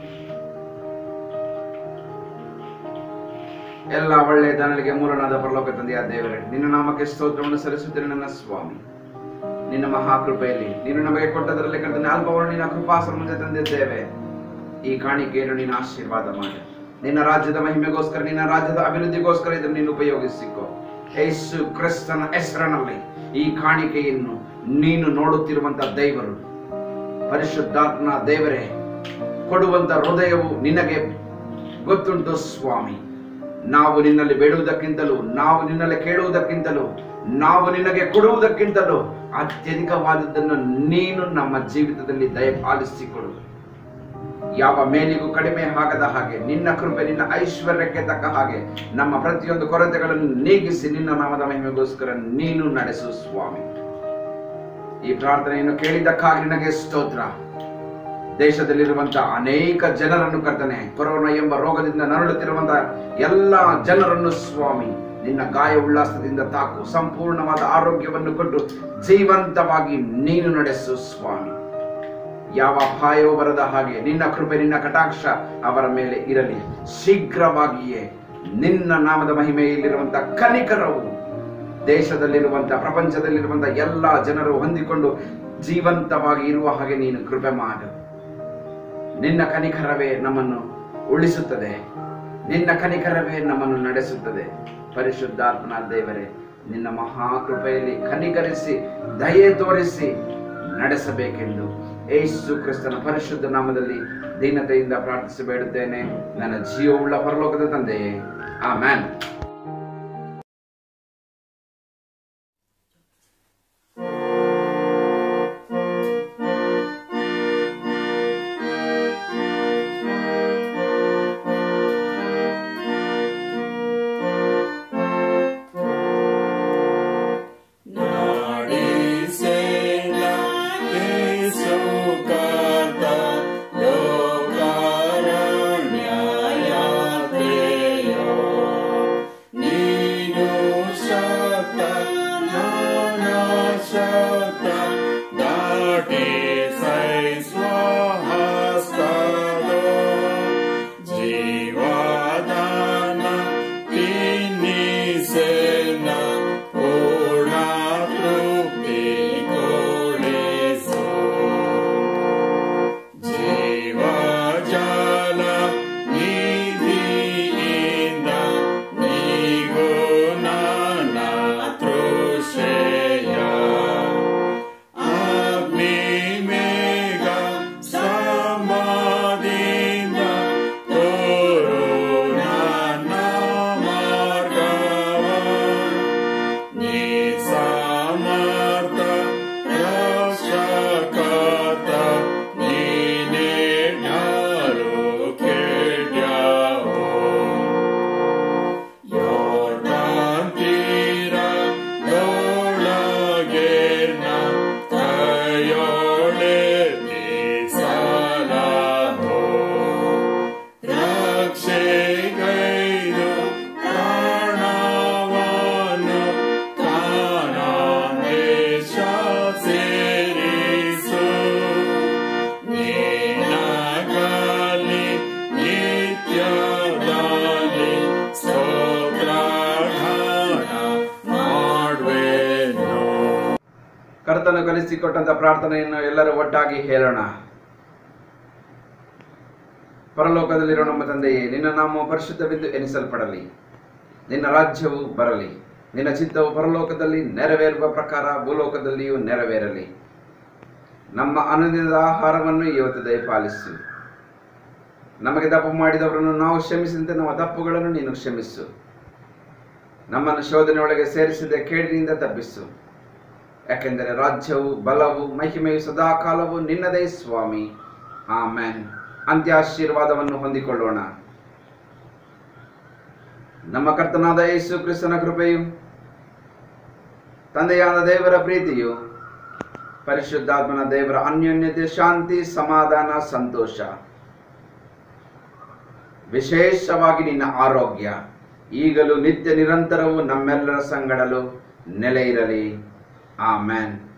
ಎಲ್ಲ ಒಳ್ಳೆಯ ದನಗಳಿಗೆ ಮೂಲನಾದ ಪರಲೋಕ ತಂದೆಯ ದೇವರೇ ನಿನ್ನ ನಾಮಕ್ಕೆ ಸ್ತೋತ್ರವನ್ನು ಸಲ್ಲಿಸುತ್ತೇನೆ ನನ್ನ ಸ್ವಾಮಿ ನಿನ್ನ ಮಹಾಕೃಪೆಯಲ್ಲಿ ನೀನು ನಮಗೆ ಕೊಟ್ಟದರಲ್ಲಿ ಕರ್ತನೆ ಅಲ್ಪವನ್ನು ನಿನ್ನ ಕೃಪಾಸನ ಮುಂದೆ ತಂದಿದ್ದೇವೆ ಈ ಕಾಣಿಕೆಯನ್ನು ನೀನು ಆಶೀರ್ವಾದ ಮಾಡಿ ನಿನ್ನ ರಾಜ್ಯದ ಮಹಿಮೆಗೋಸ್ಕರ ನಿನ್ನ ರಾಜ್ಯದ ಅಭಿವೃದ್ಧಿಗೋಸ್ಕರ ಇದನ್ನು ನೀನು ಉಪಯೋಗಿಸಿಕೊ ಯೇಸು ಕ್ರಿಸ್ತನ ಹೆಸರಿನಲ್ಲಿ ಈ ಕಾಣಿಕೆಯನ್ನು ನೀನು ನೋಡುತ್ತಿರುವಂತ ದೇವರು ಪರಿಶುದ್ಧಾತ್ಮ ದೇವರೇ ಕೊಡುವಂತ ಹೃದಯವು ನಿನಗೆ ಗೊತ್ತುಂಟು ಸ್ವಾಮಿ ನಾವು ನಿನ್ನಲ್ಲಿ ಬೇಡುವುದಕ್ಕಿಂತಲೂ ನಾವು ನಿನ್ನಲ್ಲಿ ಕೇಳುವುದಕ್ಕಿಂತಲೂ ನಾವು ನಿನಗೆ ಕೊಡುವುದಕ್ಕಿಂತಲೂ ಅತ್ಯಧಿಕವಾದದ್ದನ್ನು ನೀನು ನಮ್ಮ ಜೀವಿತದಲ್ಲಿ ದಯಪಾಲಿಸಿಕೊಡು ಯಾವ ಮೇಲಿಗೂ ಕಡಿಮೆ ಆಗದ ಹಾಗೆ ನಿನ್ನ ಕೃಪೆ ನಿನ್ನ ಐಶ್ವರ್ಯಕ್ಕೆ ತಕ್ಕ ಹಾಗೆ ನಮ್ಮ ಪ್ರತಿಯೊಂದು ಕೊರತೆಗಳನ್ನು ನೀಗಿಸಿ ನಿನ್ನ ನಾಮದ ಮಹಿಮೆಗೋಸ್ಕರ ನೀನು ನಡೆಸು ಸ್ವಾಮಿ ಈ ಪ್ರಾರ್ಥನೆಯನ್ನು ಕೇಳಿದ್ದಕ್ಕಾಗಿ ನಿನಗೆ ಸ್ತೋತ್ರ ದೇಶದಲ್ಲಿರುವಂತಹ ಅನೇಕ ಜನರನ್ನು ಕರ್ತನೆ ಕೊರೋನಾ ಎಂಬ ರೋಗದಿಂದ ನರಳುತ್ತಿರುವಂತಹ ಎಲ್ಲ ಜನರನ್ನು ಸ್ವಾಮಿ ನಿನ್ನ ಗಾಯ ಉಲ್ಲಾಸದಿಂದ ತಾಕು ಸಂಪೂರ್ಣವಾದ ಆರೋಗ್ಯವನ್ನು ಕೊಟ್ಟು ಜೀವಂತವಾಗಿ ನೀನು ನಡೆಸು ಸ್ವಾಮಿ ಯಾವ ಅಪಾಯವೂ ಬರದ ಹಾಗೆ ನಿನ್ನ ಕೃಪೆ ನಿನ್ನ ಕಟಾಕ್ಷ ಅವರ ಮೇಲೆ ಇರಲಿ ಶೀಘ್ರವಾಗಿಯೇ ನಿನ್ನ ನಾಮದ ಮಹಿಮೆಯಲ್ಲಿರುವಂತಹ ಕನಿಕರವು ದೇಶದಲ್ಲಿರುವಂತಹ ಪ್ರಪಂಚದಲ್ಲಿರುವಂತಹ ಎಲ್ಲ ಜನರು ಹೊಂದಿಕೊಂಡು ಜೀವಂತವಾಗಿ ಇರುವ ಹಾಗೆ ನೀನು ಕೃಪೆ ಮಾಡು ನಿನ್ನ ಕನಿಕರವೇ ನಮ್ಮನ್ನು ಉಳಿಸುತ್ತದೆ ನಿನ್ನ ಕನಿಕರವೇ ನಮ್ಮನ್ನು ನಡೆಸುತ್ತದೆ ಪರಿಶುದ್ಧಾತ್ಮನ ದೇವರೇ ನಿನ್ನ ಮಹಾಕೃಪೆಯಲ್ಲಿ ಕನಿಕರಿಸಿ ದಯೆ ತೋರಿಸಿ ನಡೆಸಬೇಕೆಂದು ಯೇಸು ಕ್ರಿಸ್ತನ ಪರಿಶುದ್ಧ ನಾಮದಲ್ಲಿ ದೀನತೆಯಿಂದ ಪ್ರಾರ್ಥಿಸಿ ಬೇಡುತ್ತೇನೆ ನನ್ನ ಜೀವವುಳ್ಳ ಪರಲೋಕದ ತಂದೆಯೇ ಆಮ್ಯಾನ್ ಜೀವದಾನ ತಿನ್ನಿಸೇನ ಪೂರ್ಣ ತೃಪ್ತಿ ಕೊಡಿಸು ಜೀವ ಜಲ ನಿಧಿಯಿಂದ ನೀಗೋ ನನ್ನ ತೃಷೆಯ ಅಗ್ನಿ ಮೇಘ ಸಮಾಧಿಯಿಂದ ತೋರು ನನ್ನ ಮಾರ್ಗವ ನೀ ಸಮರ್ಥ ರಕ್ಷಕತ ನೀನೇ ಢಾರು ಕೆಡ್ಯಾವೋ ಯೋರ್ದಾನ್ ತೀರ ದೊಳಗೇನ ಕೈಯೊಳೆ ಸಲಹೋ ರಕ್ಷೆಗೈದು ಪ್ರಾಣವನ್ನು ಕಾಣಾಂದೇಶ ಸೇರಿಸು ನೀನಗಲಿ ನಿತ್ಯದಲ್ಲಿ ಸ್ತೋತ್ರಗಾನ ಮಾಡುವೆನು ಕರ್ತನು ಕಲಿಸಿಕೊಟ್ಟಂತ ಪ್ರಾರ್ಥನೆಯನ್ನು ಎಲ್ಲರೂ ಒಟ್ಟಾಗಿ ಹೇಳೋಣ ಪರಲೋಕದಲ್ಲಿರೋ ನಮ್ಮ ತಂದೆಯೇ ನಿನ್ನ ನಾಮ ಪರಿಶುದ್ಧವೆಂದು ಎನಿಸಲ್ಪಡಲಿ ನಿನ್ನ ರಾಜ್ಯವು ಬರಲಿ ನಿನ್ನ ಚಿತ್ತವು ಪರಲೋಕದಲ್ಲಿ ನೆರವೇರುವ ಪ್ರಕಾರ ಭೂಲೋಕದಲ್ಲಿಯೂ ನೆರವೇರಲಿ ನಮ್ಮ ಅನುದಿನದ ಆಹಾರವನ್ನು ಇವತ್ತು ದಯಪಾಲಿಸು ನಮಗೆ ತಪ್ಪು ಮಾಡಿದವರನ್ನು ನಾವು ಕ್ಷಮಿಸಿದಂತೆ ನಮ್ಮ ತಪ್ಪುಗಳನ್ನು ನೀನು ಕ್ಷಮಿಸು ನಮ್ಮನ್ನು ಶೋಧನೆಯೊಳಗೆ ಸೇರಿಸಿದ ಕೇಡಿನಿಂದ ತಪ್ಪಿಸು ಯಾಕೆಂದರೆ ರಾಜ್ಯವು ಬಲವು ಮಹಿಮೆಯು ಸದಾಕಾಲವು ನಿನ್ನದೇ ಸ್ವಾಮಿ ಆಮೆನ್ ಅಂತ್ಯಾಶೀರ್ವಾದವನ್ನು ಹೊಂದಿಕೊಳ್ಳೋಣ ನಮ್ಮ ಕರ್ತನಾದ ಯೇಸು ಕ್ರಿಸ್ತನ ಕೃಪೆಯು ತಂದೆಯಾದ ದೇವರ ಪ್ರೀತಿಯು ಪರಿಶುದ್ಧಾತ್ಮನ ದೇವರ ಅನ್ಯೋನ್ಯತೆ ಶಾಂತಿ ಸಮಾಧಾನ ಸಂತೋಷ ವಿಶೇಷವಾಗಿ ನಿನ್ನ ಆರೋಗ್ಯ ಈಗಲೂ ನಿತ್ಯ ನಿರಂತರವೂ ನಮ್ಮೆಲ್ಲರ ಸಂಗಡಲು ನೆಲೆ ಇರಲಿ ಆಮೆನ್